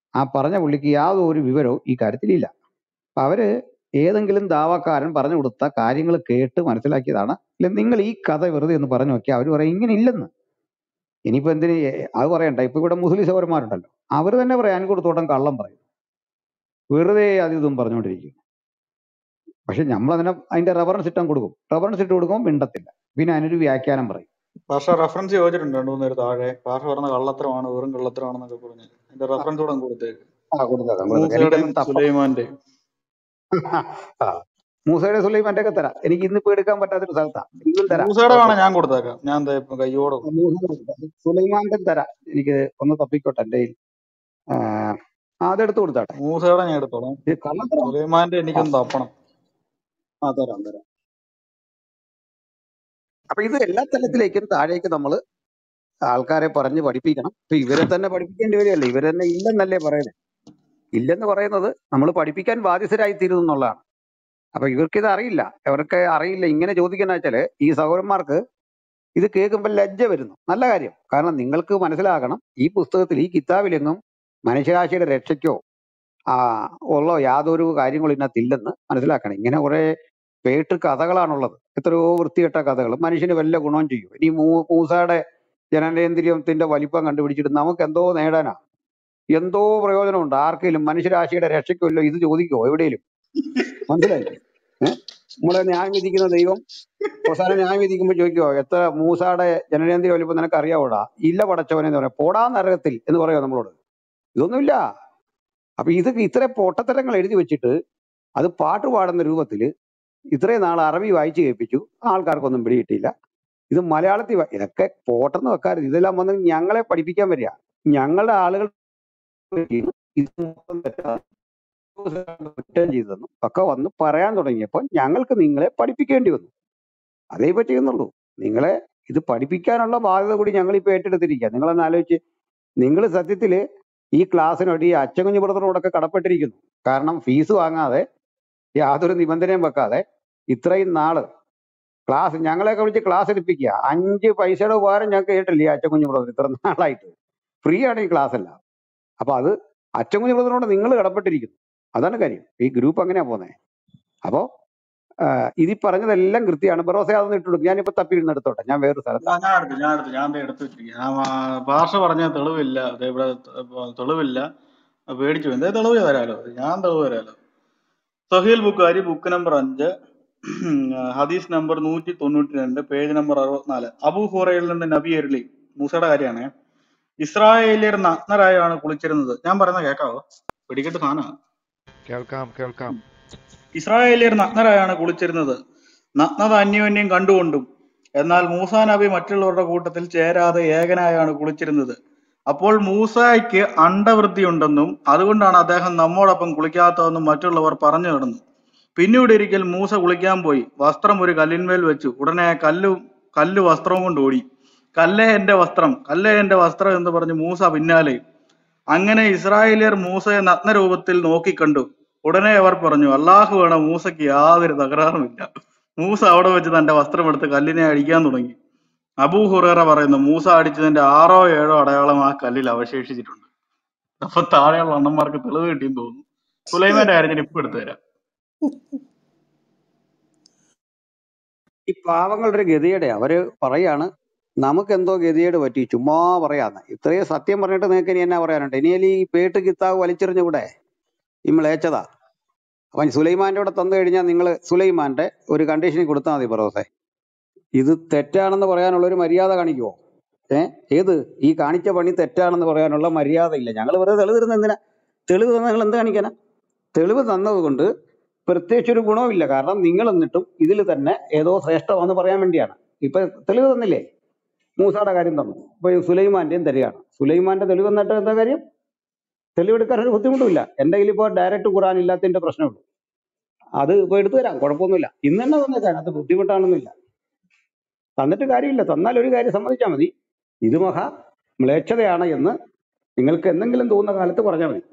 ആ പറഞ്ഞ പുള്ളിക്ക് യാതൊരു വിവരവും ഈ കാര്യത്തിലില്ല അപ്പൊ അവര് ഏതെങ്കിലും ദാവാക്കാരൻ പറഞ്ഞു കൊടുത്ത കാര്യങ്ങൾ കേട്ട് മനസ്സിലാക്കിയതാണ് ഇല്ല നിങ്ങൾ ഈ കഥ വെറുതെ ഒന്ന് പറഞ്ഞു നോക്കിയാൽ അവർ പറയും ഇങ്ങനെ ഇല്ലെന്ന് ഇനിയിപ്പോ എന്തിന് ഏ- അത് പറയണ്ട ഇപ്പൊ ഇവിടെ മുസ്ലിം സൗരന്മാരുണ്ടല്ലോ അവർ തന്നെ പറയാം അൻകൊടുത്തോട്ടം കള്ളം പറയും വെറുതെ അത് ഇതും പറഞ്ഞുകൊണ്ടിരിക്കും പക്ഷെ നമ്മൾ അതിനെ അതിന്റെ റെഫറൻസ് ഇട്ടാൻ കൊടുക്കും റെഫറൻസ് ഇട്ട് കൊടുക്കുമ്പോൾ മിണ്ടത്തില്ല പിന്നെ അതിനൊരു വ്യാഖ്യാനം പറയും ഭാഷ റെഫറൻസ് ചോദിച്ചിട്ടുണ്ട് രണ്ടു മൂന്ന് പേര് താഴെ ഭാഷ പറഞ്ഞ കള്ളത്തരമാണ് വെറും കള്ളത്തരമാണെന്നൊക്കെ പറഞ്ഞ് അതിന്റെ റെഫറൻസ് കൂടെ അങ്ങ് കൊടുത്തേക്ക് ആ കൊടുത്തേക്കാം കൊടുത്തേക്കാം മൂസയുടെയും എനിക്കൊന്നും തപ്പ സുലൈമാന്റെയും ആ മൂസയുടെ സുലൈമാന്റെ ഒക്കെ തരാം എനിക്ക് ഇന്നിപ്പോ എടുക്കാൻ പറ്റാത്തൊരു സ്ഥലത്താണ് എങ്കിലും തരാം മൂസയുടെ വേണം കുഴപ്പമില്ല ഞാൻ കൊടുത്തേക്കാം ഞാൻ ദേ ഇപ്പൊ കയ്യോടെ കൊടുത്തു മൂസയുടെ സുലൈമാന്റെ തരാം എനിക്ക് ഒന്ന് തപ്പിക്കോട്ടെ എന്റെ കയ്യിൽ. ആ ആ, അതെടുത്ത് കൊടുത്താട്ടെ മൂസയുടെ ഞാൻ എടുത്തോളാം ഇത് കള്ളത്തരം സുലൈമാന്റെ ആ എനിക്കൊന്ന് തപ്പണം ആ തരാം തരാം അപ്പൊ ഇത് എല്ലാ തലത്തിലേക്കും താഴേക്ക് നമ്മൾ ആൾക്കാരെ പറഞ്ഞ് പഠിപ്പിക്കണം ഇപ്പൊ ഇവരെ തന്നെ പഠിപ്പിക്കേണ്ടി വരികയല്ലേ ഇവര് തന്നെ ഇല്ലെന്നല്ലേ പറയുന്നത് ഇല്ലെന്ന് പറയുന്നത് നമ്മൾ പഠിപ്പിക്കാൻ ബാധ്യസ്ഥരായി തീരുന്നു എന്നുള്ളതാണ് അപ്പൊ ഇവർക്ക് ഇത് അറിയില്ല ഇവർക്ക് അറിയില്ല ഇങ്ങനെ ചോദിക്കുന്ന വെച്ചാല് ഈ സഹോദരന്മാർക്ക് ഇത് കേൾക്കുമ്പോൾ ലജ്ജ വരുന്നു നല്ല കാര്യം കാരണം നിങ്ങൾക്ക് മനസ്സിലാകണം ഈ പുസ്തകത്തിൽ ഈ കിതാബിലെങ്ങും മനുഷ്യരാശിയുടെ രക്ഷയ്ക്കോ ആ ഉള്ള യാതൊരു കാര്യങ്ങളും ഇതിനകത്തില്ലെന്ന് മനസ്സിലാക്കണം ഇങ്ങനെ കുറെ പേട്ട് കഥകളാണുള്ളത് എത്രയോ വൃത്തികെട്ട കഥകൾ മനുഷ്യന് വല്ല ഗുണവും ചെയ്യും ഇനി മൂ മൂസയുടെ ജനനേന്ദ്രിയത്തിന്റെ വലിപ്പം കണ്ടുപിടിച്ചിട്ട് നമുക്ക് എന്തോ നേടാനാ എന്തോ പ്രയോജനമുണ്ട് ആർക്കെങ്കിലും മനുഷ്യരാശിയുടെ രക്ഷയ്ക്കുമല്ലോ ഇത് ചോദിക്കോ എവിടെയും മനസ്സിലായില്ലേ ഏഹ് നമ്മളെ ന്യായം വിധിക്കുന്ന ദൈവം അവസാനം ന്യായം വിധിക്കുമ്പോൾ ചോദിക്കുവോ എത്ര മൂസാടെ ജനനേന്ദ്രിയ വലിപ്പം നിനക്ക് അറിയാവൂടാ ഇല്ല പടച്ചവനെ എന്ന് പറയാം പോടാ നരകത്തിൽ എന്ന് പറയുമോ നമ്മളോട് ഇതൊന്നുമില്ല അപ്പൊ ഇത് ഇത്ര പൊട്ടത്തരങ്ങൾ എഴുതി വെച്ചിട്ട് അത് പാട്ട് പാടുന്ന രൂപത്തിൽ ഇത്രയും നാൾ അറബി വായിച്ചു കേൾപ്പിച്ചു ആൾക്കാർക്കൊന്നും പിടികിട്ടിയില്ല ഇത് മലയാളത്തിൽ വാ- ഇതൊക്കെ പോട്ടെന്ന് വെക്കാറ് ഇതെല്ലാം വന്ന് ഞങ്ങളെ പഠിപ്പിക്കാൻ വരിക ഞങ്ങളുടെ ആളുകൾ ഇത് മൊത്തം തെറ്റാണ് റിട്ടേൺ ചെയ്തെന്നും ഒക്കെ വന്ന് പറയാൻ തുടങ്ങിയപ്പോൾ ഞങ്ങൾക്ക് നിങ്ങളെ പഠിപ്പിക്കേണ്ടി വന്നു അതേ പറ്റിയെന്നുള്ളൂ നിങ്ങളെ ഇത് പഠിപ്പിക്കാനുള്ള ബാധ്യത കൂടി ഞങ്ങൾ ഇപ്പൊ ഏറ്റെടുത്തിരിക്കുക നിങ്ങളൊന്ന് ആലോചിച്ച് നിങ്ങൾ സത്യത്തില് ഈ ക്ലാസ്സിനോട് ഈ അച്ചകുഞ്ഞു ബ്രദറിനോടൊക്കെ കടപ്പെട്ടിരിക്കുന്നു കാരണം ഫീസ് വാങ്ങാതെ യാതൊരു നിബന്ധനയും വെക്കാതെ ഇത്രയും നാള് ക്ലാസ് ഞങ്ങളെയൊക്കെ വിളിച്ച് ക്ലാസ് എടുപ്പിക്കുക അഞ്ച് പൈസയുടെ ഉപകാരം ഞങ്ങൾക്ക് കേട്ടില്ല ഈ അച്ചകുഞ്ഞു ബ്രദർ ഇത്ര നാളായിട്ട് ഫ്രീ ആണ് ഈ ക്ലാസ് എല്ലാം അപ്പൊ അത് അച്ചകുഞ്ഞു ബ്രദറിനോട് നിങ്ങൾ കടപ്പെട്ടിരിക്കുന്നു അതാണ് കാര്യം ഈ ഗ്രൂപ്പ് അങ്ങനെയാ പോകുന്നത് അപ്പോ ആഹ് ഇതിൽ പറഞ്ഞതെല്ലാം കൃത്യമാണ് ബറോസെ അതൊന്നും ഇട്ടുകൊടുക്കും ഞാനിപ്പോ തപ്പി ഇരുന്ന് എടുത്തോട്ടെ ഞാൻ വേറൊരു സ്ഥലത്താണ് ഞാൻ ഞാൻ എടുത്തു ഞാൻ എടുത്തു ഞാൻ ദേ എടുത്തു വെച്ചിരിക്കുക ഞാൻ ആ, ഭാഷ പറഞ്ഞ തെളിവില്ല ദേ ഇവിടെ ത- തെളിവില്ല പേടിച്ചു പോയി. എന്തേ തെളിവ് തരാലോ ഞാൻ തെളിവ് തരാലോ സഹീൽ ബുക്കാരി ബുക്ക് നമ്പർ അഞ്ച് ഹദീസ് നമ്പർ നൂറ്റി തൊണ്ണൂറ്റി രണ്ട് പേജ് നമ്പർ അറുപത്തിനാല് അബൂ ഹുറയിൽ നിന്ന് നബി അരുളി മൂസയുടെ കാര്യമാണ് ഇസ്രായേലിയർ നഗ്നരായാണ് കുളിച്ചിരുന്നത് ഞാൻ പറയുന്നത് കേൾക്കാവോ പിടിക്കെട്ട് സാധനമാണ് കേൾക്കാം കേൾക്കാം ഇസ്രായേലിയർ നഗ്നരായാണ് കുളിച്ചിരുന്നത് നഗ്നത അന്യോന്യം കണ്ടുകൊണ്ടും എന്നാൽ മൂസ നബി മറ്റുള്ളവരുടെ കൂട്ടത്തിൽ ചേരാതെ ഏകനായാണ് കുളിച്ചിരുന്നത് അപ്പോൾ മൂസായ്ക്ക് അണ്ടവൃത്തിയുണ്ടെന്നും അതുകൊണ്ടാണ് അദ്ദേഹം നമ്മോടൊപ്പം കുളിക്കാത്തതെന്നും മറ്റുള്ളവർ പറഞ്ഞു നടന്നു പിന്നീട് ഒരിക്കൽ മൂസ കുളിക്കാൻ പോയി വസ്ത്രം ഒരു കല്ലിന്മേൽ വെച്ചു ഉടനെ ആ കല്ല് കല്ല് വസ്ത്രവും കൊണ്ട് ഓടി കല്ലേ എന്റെ വസ്ത്രം കല്ലേ എന്റെ വസ്ത്രം എന്ന് പറഞ്ഞ് മൂസ പിന്നാലെ അങ്ങനെ ഇസ്രായേലിയർ മൂസയെ നഗ്നരൂപത്തിൽ നോക്കിക്കണ്ടു ഉടനെ അവർ പറഞ്ഞു അള്ളാഹുവാണ് മൂസയ്ക്ക് യാതൊരു തകരാറുമില്ല മൂസ അവിടെ വെച്ച് തന്റെ വസ്ത്രമെടുത്ത് കല്ലിനെ അടിക്കാൻ തുടങ്ങി അബൂ ഹുറേറ പറയുന്നു മൂസ അടിച്ചതിന്റെ ആറോ ഏഴോ അടയാളം ആ കല്ലിൽ അവശേഷിച്ചിട്ടുണ്ട് അപ്പൊ താഴെയുള്ള അണ്ണന്മാർക്ക് തെളിവ് കിട്ടിയെന്ന് തോന്നുന്നു സുലൈമാന്റെ കാര്യം ഞാൻ ഇപ്പൊ എടുത്തു തരാം ഈ പാവങ്ങളുടെ ഒരു ഗതിയുടെ അവര് പറയാണ് നമുക്ക് എന്തോ ഗതികേട് പറ്റി ചുമ്മാ പറയാന്ന് ഇത്രയും സത്യം പറഞ്ഞിട്ട് നിങ്ങൾക്ക് ഇനി എന്നാ പറയാനുണ്ട് ഇനിയല്ല ഈ പേട്ട് കിത്താവ് വലിച്ചെറിഞ്ഞൂടെ ഈ മ്ലേച്ഛത അവൻ സുലൈമാന്റെ കൂടെ തന്നു കഴിഞ്ഞാൽ നിങ്ങൾ സുലൈമാന്റെ ഒരു കണ്ടീഷനിൽ കൊടുത്താൽ മതി ബറോസെ ഇത് തെറ്റാണെന്ന് പറയാനുള്ള ഒരു മര്യാദ കാണിക്കുവോ ഏ ഏത് ഈ കാണിച്ച പണി തെറ്റാണെന്ന് പറയാനുള്ള മര്യാദ ഇല്ല ഞങ്ങൾ വെറുതെ തെളിവ് തരുന്ന എന്തിനാ തെളിവ് തന്ന നിങ്ങൾ എന്ത് കാണിക്കാനാ തെളിവ് തന്നത് കൊണ്ട് പ്രത്യേകിച്ച് ഒരു ഗുണവുമില്ല കാരണം നിങ്ങൾ എന്നിട്ടും ഇതിൽ തന്നെ ഏതോ ശ്രേഷ്ഠമാണെന്ന് പറയാൻ വേണ്ടിയാണ് ഇപ്പൊ തെളിവ് തന്നില്ലേ മൂസയുടെ കാര്യം തന്നു ഇപ്പൊ ഈ സുലൈമാന്റെയും തരികയാണ് സുലൈമാന്റെ തെളിവ് തന്നിട്ട് എന്താ കാര്യം തെളിവെടുക്കാൻ ഒരു ബുദ്ധിമുട്ടുമില്ല എന്റെ കയ്യിൽ ഇപ്പോൾ ഡയറക്റ്റ് ഖുറാൻ ഇല്ലാത്തതിന്റെ പ്രശ്നമുള്ളൂ അത് ഇപ്പൊ എടുത്തു തരാം കുഴപ്പമൊന്നുമില്ല ഇന്ന് തന്നെ തന്നേക്കാൻ അത് ബുദ്ധിമുട്ടാണെന്നില്ല തന്നിട്ട് കാര്യമില്ല തന്നാൽ ഒരു കാര്യം സമ്മതിച്ചാൽ മതി ഇത് മഹാ മ്ലേച്ഛതയാണ് എന്ന് നിങ്ങൾക്ക് എന്തെങ്കിലും തോന്നുന്ന കാലത്ത് പറഞ്ഞാൽ മതി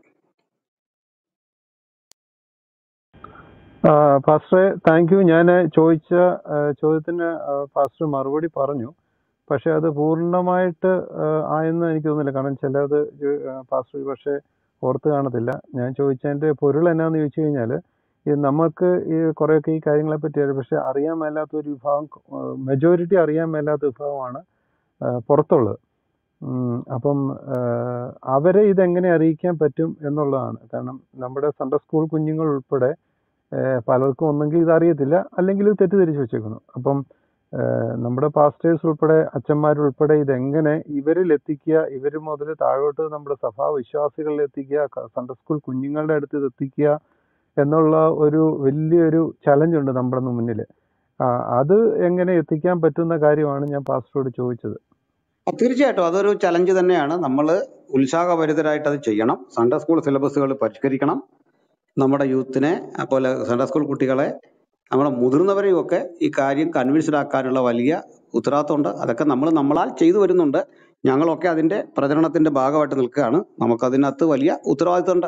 ഫാസ്റ്റർ താങ്ക് യു ഞാൻ ചോദിച്ച ആ, ചോദ്യത്തിന് ഫാസ്റ്റർ മറുപടി പറഞ്ഞു പക്ഷെ അത് പൂർണ്ണമായിട്ട് ആ, ആയെന്ന് എനിക്ക് തോന്നുന്നില്ല കാരണം ചിലത് ഫാസ്റ്റർ പക്ഷെ ഓർത്ത് കാണത്തില്ല ഞാൻ ചോദിച്ചതിൻ്റെ പൊരുൾ എന്നാന്ന് ചോദിച്ചു കഴിഞ്ഞാൽ ഈ നമുക്ക് ഈ കുറേയൊക്കെ ഈ കാര്യങ്ങളെ പറ്റി അറിയാം പക്ഷെ അറിയാൻ മേലാത്ത ഒരു വിഭാഗം മെജോറിറ്റി അറിയാൻ മേലാത്ത വിഭാഗമാണ് ആ, പുറത്തുള്ളത് ഉം, അപ്പം ആ, അവരെ ഇതെങ്ങനെ അറിയിക്കാൻ പറ്റും എന്നുള്ളതാണ് കാരണം നമ്മുടെ സൺഡേ സ്കൂൾ കുഞ്ഞുങ്ങൾ ഉൾപ്പെടെ ആ, പലർക്കും ഒന്നെങ്കിൽ ഇത് അറിയത്തില്ല അല്ലെങ്കിൽ ഇത് തെറ്റിദ്ധരിച്ച് വെച്ചേക്കുന്നു അപ്പം ആ, നമ്മുടെ പാസ്റ്റേഴ്സ് ഉൾപ്പെടെ അച്ഛന്മാരുൾപ്പെടെ ഇതെങ്ങനെ ഇവരിൽ എത്തിക്കുക ഇവർ മുതൽ താഴോട്ട് നമ്മുടെ സഭാ വിശ്വാസികളിൽ എത്തിക്കുക ക- സൺഡേ സ്കൂൾ കുഞ്ഞുങ്ങളുടെ അടുത്ത് ഇത് എത്തിക്കുക എന്നുള്ള ഒരു വലിയൊരു ചലഞ്ച് ഉണ്ട് നമ്മുടെ മുന്നിൽ അത് എങ്ങനെ എത്തിക്കാൻ പറ്റുന്ന കാര്യമാണ് ഞാൻ പാസ്റ്ററോട് ചോദിച്ചത് ആ, തീർച്ചയായിട്ടും അതൊരു ചലഞ്ച് തന്നെയാണ് നമ്മൾ ഉത്സാഹഭരിതരായിട്ട് അത് ചെയ്യണം സൺഡേ സ്കൂൾ സിലബസുകൾ പരിഷ്കരിക്കണം നമ്മുടെ യൂത്തിനെ അതുപോലെ സൺഡേ സ്കൂൾ കുട്ടികളെ നമ്മുടെ മുതിർന്നവരെയും ഒക്കെ ഈ കാര്യം കൺവിൻസ്ഡ് ആക്കാനുള്ള വലിയ ഉത്തരവാദിത്തമുണ്ട് അതൊക്കെ നമ്മൾ നമ്മളാൽ ചെയ്തു വരുന്നുണ്ട് ഞങ്ങളൊക്കെ അതിന്റെ പ്രചരണത്തിന്റെ ഭാഗമായിട്ട് നിൽക്കുകയാണ് നമുക്കതിനകത്ത് വലിയ ഉത്തരവാദിത്തമുണ്ട്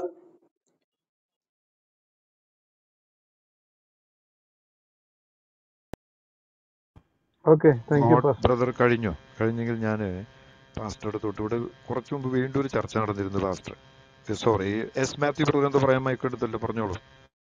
okay thank you note pastor brother കഴിഞ്ഞോ കഴിഞ്ഞെങ്കിൽ ഞാൻ പാസ്റ്ററുടെ തൊട്ട് ഇവിടെ കുറച്ച് മുമ്പ് വീണ്ടും ഒരു ചർച്ച നടന്നിരുന്നു pastor sorry S Mathew brother എന്താ പറയാൻ മയക്കെടുത്തല്ലോ പറഞ്ഞോളൂ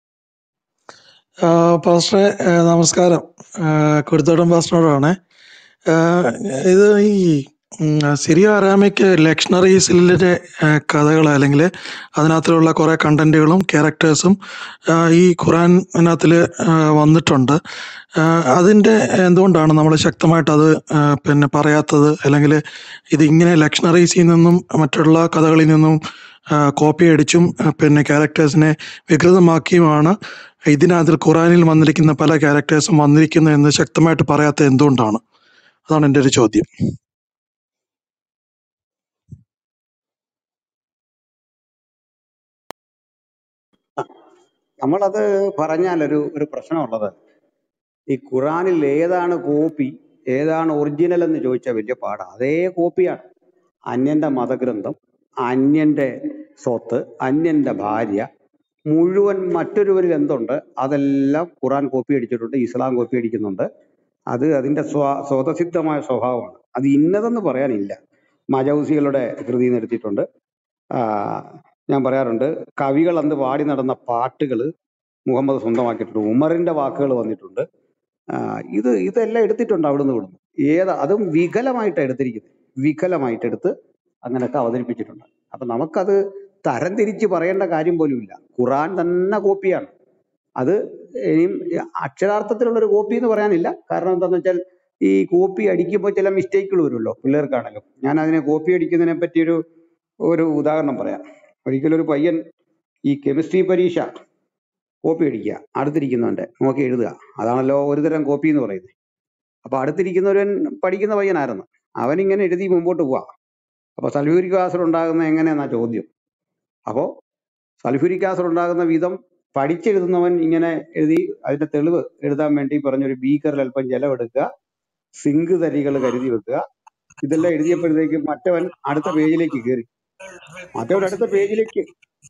ആ, പാസ്റ്ററെ ആ, നമസ്കാരം ആ, കുരുത്തോടം പാസ്റ്ററോടാണ് ആ, ഇത് ഈ ഉം, സിറിയ അറാമിക് ലക്ഷണറീസിലെ കഥകൾ അല്ലെങ്കിൽ അതിനകത്തിലുള്ള കുറെ കണ്ടന്റുകളും ക്യാരക്ടേഴ്സും ഈ ഖുറാനകത്തിൽ വന്നിട്ടുണ്ട് ആ, അതിന്റെ എന്തുകൊണ്ടാണ് നമ്മൾ ശക്തമായിട്ട് അത് ആ, പിന്നെ പറയാത്തത് അല്ലെങ്കിൽ ഇത് ഇങ്ങനെ ലക്ഷണറീസിൽ നിന്നും മറ്റുള്ള കഥകളിൽ നിന്നും കോപ്പി അടിച്ചും ആ, പിന്നെ ക്യാരക്ടേഴ്സിനെ വികൃതമാക്കിയുമാണ് ഇതിനകത്തിൽ ഖുറാനിൽ വന്നിരിക്കുന്ന പല ക്യാരക്ടേഴ്സും വന്നിരിക്കുന്നു എന്ന് ശക്തമായിട്ട് പറയാത്ത എന്തുകൊണ്ടാണ് അതാണ് എൻ്റെ ഒരു ചോദ്യം നമ്മളത് പറഞ്ഞാൽ ഒരു ഒരു പ്രശ്നമുള്ളത് ഈ ഖുറാനിൽ ഏതാണ് കോപ്പി ഏതാണ് ഒറിജിനൽ എന്ന് ചോദിച്ചാൽ വലിയ പാടാണ് അതേ കോപ്പിയാണ് അന്യന്റെ മതഗ്രന്ഥം അന്യന്റെ സ്വത്ത് അന്യന്റെ ഭാര്യ മുഴുവൻ മറ്റൊരുവരിൽ എന്തുണ്ട് അതെല്ലാം ഖുറാൻ കോപ്പി അടിച്ചിട്ടുണ്ട് ഇസ്ലാം കോപ്പി അടിക്കുന്നുണ്ട് അത് അതിന്റെ സ്വ സ്വതസിദ്ധമായ സ്വഭാവമാണ് അത് ഇന്നതെന്ന് പറയാനില്ല മജൗസികളുടെ കൃതി എടുത്തിട്ടുണ്ട് ആ, ഞാൻ പറയാറുണ്ട് കവികൾ അന്ന് പാടി നടന്ന പാട്ടുകൾ മുഹമ്മദ് സ്വന്തമാക്കിയിട്ടുണ്ട് ഉമറിന്റെ വാക്കുകൾ വന്നിട്ടുണ്ട് ആ, ഇത് ഇതെല്ലാം എടുത്തിട്ടുണ്ട് അവിടുന്ന് ഇവിടുന്ന് ഏതാ അതും വികലമായിട്ട് എടുത്തിരിക്കുന്നത് വികലമായിട്ട് എടുത്ത് അങ്ങനെയൊക്കെ അവതരിപ്പിച്ചിട്ടുണ്ട് അപ്പൊ നമുക്കത് തരംതിരിച്ച് പറയേണ്ട കാര്യം പോലുമില്ല ഖുറാൻ തന്നെ കോപ്പിയാണ് അത് ഇനിയും അക്ഷരാർത്ഥത്തിലുള്ള ഒരു കോപ്പി എന്ന് പറയാനില്ല കാരണം എന്താന്ന് വെച്ചാൽ ഈ കോപ്പി അടിക്കുമ്പോൾ ചില മിസ്റ്റേക്കുകൾ വരുമല്ലോ പിള്ളേർക്കാണല്ലോ ഞാൻ അതിനെ കോപ്പി അടിക്കുന്നതിനെ പറ്റി ഒരു ഒരു ഉദാഹരണം പറയാം ഒരിക്കലും ഒരു പയ്യൻ ഈ കെമിസ്ട്രി പരീക്ഷ കോപ്പി അടിക്കുക അടുത്തിരിക്കുന്നവന്റെ നോക്കി എഴുതുക അതാണല്ലോ ഒരുതരം കോപ്പി എന്ന് പറയുന്നത് അപ്പൊ അടുത്തിരിക്കുന്നവൻ പഠിക്കുന്ന പയ്യനായിരുന്നു അവനിങ്ങനെ എഴുതി മുമ്പോട്ട് പോവാ അപ്പൊ സൾഫ്യൂരിക് ആസിഡ് ഉണ്ടാകുന്ന എങ്ങനെയെന്നാ ചോദ്യം അപ്പോ സൾഫ്യൂരിക് ആസിഡ് ഉണ്ടാകുന്ന വിധം പഠിച്ചെഴുതുന്നവൻ ഇങ്ങനെ എഴുതി അതിന്റെ തെളിവ് എഴുതാൻ വേണ്ടി പറഞ്ഞൊരു ബീക്കറിൽ അല്പം ജലം എടുക്കുക സിങ്ക് തരികൾ കരുതി വെക്കുക ഇതെല്ലാം എഴുതിയപ്പോഴത്തേക്കും മറ്റവൻ അടുത്ത പേജിലേക്ക് കയറി മറ്റവൻ അടുത്ത പേജിലേക്ക്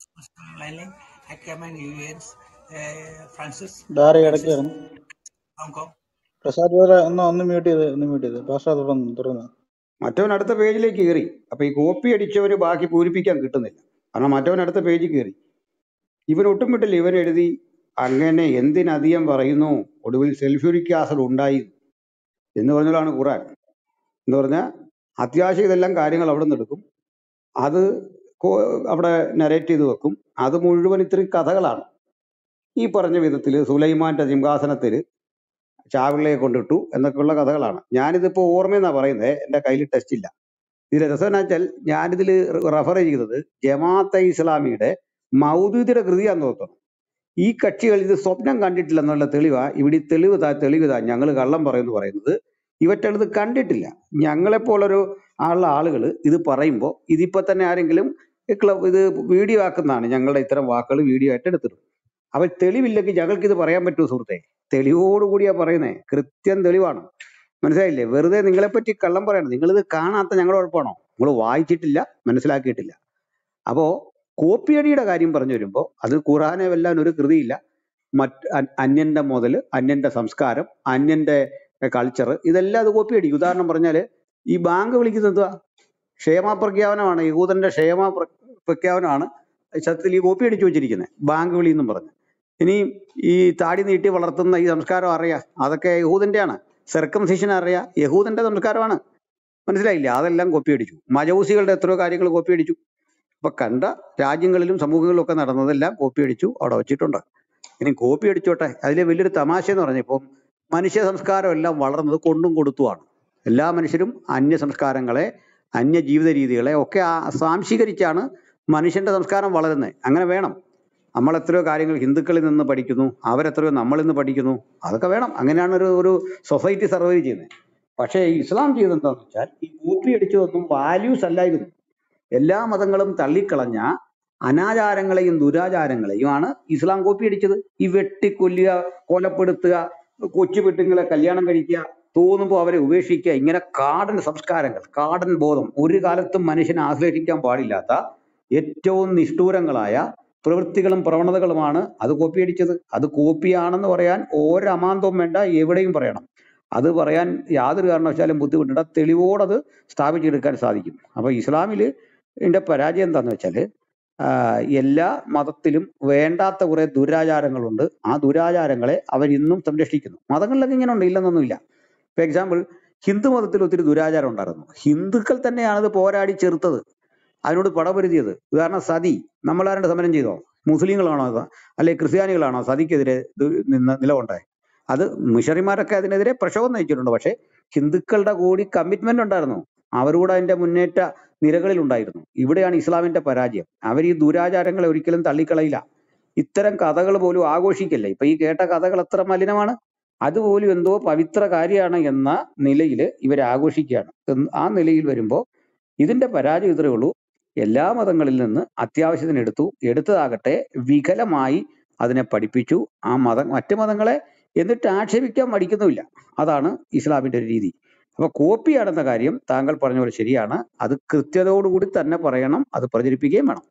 ഡാറി ഇടയ്ക്കായിരുന്നു പ്രസാദ് ബ്രദറെ ഒന്ന് ഒന്ന് മ്യൂട്ട് ചെയ്ത് ഒന്ന് മ്യൂട്ട് ചെയ്ത് പാസ്റ്റർ തുടർന്ന് തുടർന്ന് മറ്റവൻ അടുത്ത പേജിലേക്ക് കയറി അപ്പൊ ഈ കോപ്പി അടിച്ചവര് ബാക്കി പൂരിപ്പിക്കാൻ കിട്ടുന്നില്ല കാരണം മറ്റവൻ അടുത്ത പേജിൽ കയറി ഇവൻ ഒട്ടും വിട്ടില്ല ഇവൻ എഴുതി അങ്ങനെ എന്തിനധികം പറയുന്നു ഒടുവിൽ സൾഫ്യൂരിക് ആസിഡ് ഉണ്ടായി എന്ന് പറഞ്ഞാലാണ് ഖുറാൻ എന്ന് പറഞ്ഞാൽ അത്യാവശ്യം ഇതെല്ലാം കാര്യങ്ങൾ അവിടെ നിന്ന് എടുക്കും അത് കോ- അവിടെ നരേറ്റ് ചെയ്ത് വെക്കും അത് മുഴുവൻ ഇത്തിരി കഥകളാണ് ഈ പറഞ്ഞ വിധത്തിൽ സുലൈമാന്റെ സിംഹാസനത്തിൽ ചാവിള്ളയെ കൊണ്ടിട്ടു എന്നൊക്കെയുള്ള കഥകളാണ് ഞാനിതിപ്പോ ഓർമ്മയെന്നാ പറയുന്നത് എന്റെ കയ്യിൽ ടെസ്റ്റ് ഇല്ല ഇതിലെ രസം എന്നാ വെച്ചാൽ ഞാനിതിൽ റെഫർ ചെയ്തത് ജമാഅത്തെ ഇസ്ലാമിയുടെ മൗദൂദിയുടെ കൃതിയാന്ന് തോന്നുന്നു ഈ കക്ഷികൾ ഇത് സ്വപ്നം കണ്ടിട്ടില്ല എന്നുള്ള തെളിവാ ഇവിടെ ഈ തെളിവ് താ തെളിവ് താ ഞങ്ങൾ കള്ളം പറയുന്നു പറയുന്നത് ഇവറ്റകൾ ഇത് കണ്ടിട്ടില്ല ഞങ്ങളെപ്പോലൊരു ആളുള്ള ആളുകൾ ഇത് പറയുമ്പോൾ ഇതിപ്പോ തന്നെ ആരെങ്കിലും ഈ ക്ലബ് ഇത് വീഡിയോ ആക്കുന്നതാണ് ഞങ്ങളുടെ ഇത്തരം വാക്കുകൾ വീഡിയോ ആയിട്ട് എടുത്തിടും അപ്പൊ തെളിവില്ലെങ്കിൽ ഞങ്ങൾക്ക് ഇത് പറയാൻ പറ്റുമോ സുഹൃത്തെ തെളിവോടുകൂടിയാ പറയുന്നേ കൃത്യം തെളിവാണ് മനസ്സിലായില്ലേ വെറുതെ നിങ്ങളെപ്പറ്റി കള്ളം പറയണം നിങ്ങളിത് കാണാത്ത ഞങ്ങളുടെ കുഴപ്പമാണോ നിങ്ങൾ വായിച്ചിട്ടില്ല മനസ്സിലാക്കിയിട്ടില്ല അപ്പോ കോപ്പിയടിയുടെ കാര്യം പറഞ്ഞു വരുമ്പോൾ അത് ഖുറാനെ വെല്ലാൻ ഒരു കൃതിയില്ല മറ്റ് അ- അന്യന്റെ മുതല് അന്യന്റെ സംസ്കാരം അന്യന്റെ കൾച്ചർ ഇതെല്ലാം അത് കോപ്പി അടിക്കും ഉദാഹരണം പറഞ്ഞാല് ഈ ബാങ്ക് വിളിക്കുന്നത് എന്തുവാ ക്ഷേമ പ്രഖ്യാപനമാണ് യഹൂദന്റെ ക്ഷേമ പ്ര- പ്രഖ്യാപനമാണ് സത്യത്തിൽ ഈ കോപ്പി അടിച്ചു വെച്ചിരിക്കുന്നത് ബാങ്ക് വിളി എന്നും പറഞ്ഞു ഇനി ഈ താടി നീട്ടി വളർത്തുന്ന ഈ സംസ്കാരം അറിയാം അതൊക്കെ യഹൂദന്റെയാണ് സർക്കംസിഷൻ അറിയാം യഹൂദന്റെ സംസ്കാരമാണ് മനസ്സിലായില്ല അതെല്ലാം കോപ്പി അടിച്ചു മജൂസികളുടെ എത്രയോ കാര്യങ്ങൾ കോപ്പി അടിച്ചു അപ്പൊ കണ്ട രാജ്യങ്ങളിലും സമൂഹങ്ങളിലും ഒക്കെ നടന്നതെല്ലാം കോപ്പി അടിച്ചു അവിടെ വെച്ചിട്ടുണ്ട് ഇനി കോപ്പി അടിച്ചോട്ടെ അതിലെ വലിയൊരു തമാശ എന്ന് പറഞ്ഞപ്പോൾ മനുഷ്യ സംസ്കാരം എല്ലാം വളർന്നത് കൊണ്ടും കൊടുത്തുമാണ് എല്ലാ മനുഷ്യരും അന്യ സംസ്കാരങ്ങളെ അന്യ ജീവിത രീതികളെ ഒക്കെ ആ സ്വാംശീകരിച്ചാണ് മനുഷ്യന്റെ സംസ്കാരം വളരുന്നത് അങ്ങനെ വേണം നമ്മൾ എത്രയോ കാര്യങ്ങൾ ഹിന്ദുക്കളിൽ നിന്ന് പഠിക്കുന്നു അവരെത്രയോ നമ്മളിൽ നിന്ന് പഠിക്കുന്നു അതൊക്കെ വേണം അങ്ങനെയാണ് ഒരു ഒരു സൊസൈറ്റി സർവൈവ് ചെയ്യുന്നത് പക്ഷേ ഇസ്ലാം ചെയ്തത് എന്താണെന്ന് വെച്ചാൽ ഈ കോപ്പി അടിച്ചതൊന്നും വാല്യൂസ് അല്ലായിരുന്നു എല്ലാ മതങ്ങളും തള്ളിക്കളഞ്ഞ അനാചാരങ്ങളെയും ദുരാചാരങ്ങളെയുമാണ് ഇസ്ലാം കോപ്പി അടിച്ചത് ഈ വെട്ടിക്കൊല്ലുക കൊലപ്പെടുത്തുക കൊച്ചു പെട്ടുങ്ങളെ കല്യാണം കഴിക്കുക തോന്നുമ്പോൾ അവരെ ഉപേക്ഷിക്കുക ഇങ്ങനെ കാടൻ സംസ്കാരങ്ങൾ കാടൻ ബോധം ഒരു കാലത്തും മനുഷ്യനെ ആശ്ലേഷിക്കാൻ പാടില്ലാത്ത ഏറ്റവും നിഷ്ഠൂരങ്ങളായ പ്രവൃത്തികളും പ്രവണതകളുമാണ് അത് കോപ്പി അടിച്ചത് അത് കോപ്പിയാണെന്ന് പറയാൻ ഒരമാന്തവും വേണ്ട എവിടെയും പറയണം അത് പറയാൻ യാതൊരു കാരണവശാലും ബുദ്ധിമുട്ടില്ല തെളിവോടത് സ്ഥാപിച്ചെടുക്കാൻ സാധിക്കും അപ്പൊ ഇസ്ലാമിൽ ഇതിന്റെ പരാജയം എന്താന്ന് വെച്ചാല് ആഹ് എല്ലാ മതത്തിലും വേണ്ടാത്ത കുറെ ദുരാചാരങ്ങളുണ്ട് ആ ദുരാചാരങ്ങളെ അവർ ഇന്നും സംരക്ഷിക്കുന്നു മതങ്ങളിലൊക്കെ ഇങ്ങനെ ഉണ്ട് ഇല്ലെന്നൊന്നുമില്ല ഫോർ എക്സാമ്പിൾ ഹിന്ദു മതത്തിൽ ഒത്തിരി ദുരാചാരം ഉണ്ടായിരുന്നു ഹിന്ദുക്കൾ തന്നെയാണത് പോരാടി ചെറുത്തത് അതിനോട് പടപൊരുതിയത് ഉദാഹരണം സതി നമ്മളാരുടെ സമരം ചെയ്തോ മുസ്ലിങ്ങളാണോ അത് അല്ലെ ക്രിസ്ത്യാനികളാണോ സതിക്കെതിരെ ദു- നിന്ന് നിലകൊണ്ടേ അത് മിഷണറിമാരൊക്കെ അതിനെതിരെ പ്രക്ഷോഭം നയിച്ചിട്ടുണ്ട് പക്ഷെ ഹിന്ദുക്കളുടെ കൂടി കമ്മിറ്റ്മെന്റ് ഉണ്ടായിരുന്നു അവരോട് അതിന്റെ മുന്നേറ്റ നിരകളിൽ ഉണ്ടായിരുന്നു ഇവിടെയാണ് ഇസ്ലാമിന്റെ പരാജയം അവർ ഈ ദുരാചാരങ്ങളെ ഒരിക്കലും തള്ളിക്കളയില്ല ഇത്തരം കഥകൾ പോലും ആഘോഷിക്കല്ലേ ഇപ്പൊ ഈ കേട്ട കഥകൾ എത്ര മലിനമാണ് അതുപോലും എന്തോ പവിത്ര കാര്യമാണ് എന്ന നിലയിൽ ഇവർ ആഘോഷിക്കുകയാണ് എന്ന് ആ നിലയിൽ വരുമ്പോൾ ഇതിന്റെ പരാജയം ഇത്രയേ ഉള്ളൂ എല്ലാ മതങ്ങളിൽ നിന്ന് അത്യാവശ്യത്തിന് എടുത്തു എടുത്തതാകട്ടെ വികലമായി അതിനെ പഠിപ്പിച്ചു ആ മത മറ്റു മതങ്ങളെ എന്നിട്ട് ആക്ഷേപിക്കാൻ മടിക്കുന്നുമില്ല അതാണ് ഇസ്ലാമിന്റെ ഒരു രീതി അപ്പൊ കോപ്പിയാണെന്ന കാര്യം താങ്കൾ പറഞ്ഞ പോലെ ശരിയാണ് അത് കൃത്യതയോടുകൂടി തന്നെ പറയണം അത് പ്രചരിപ്പിക്കുകയും വേണം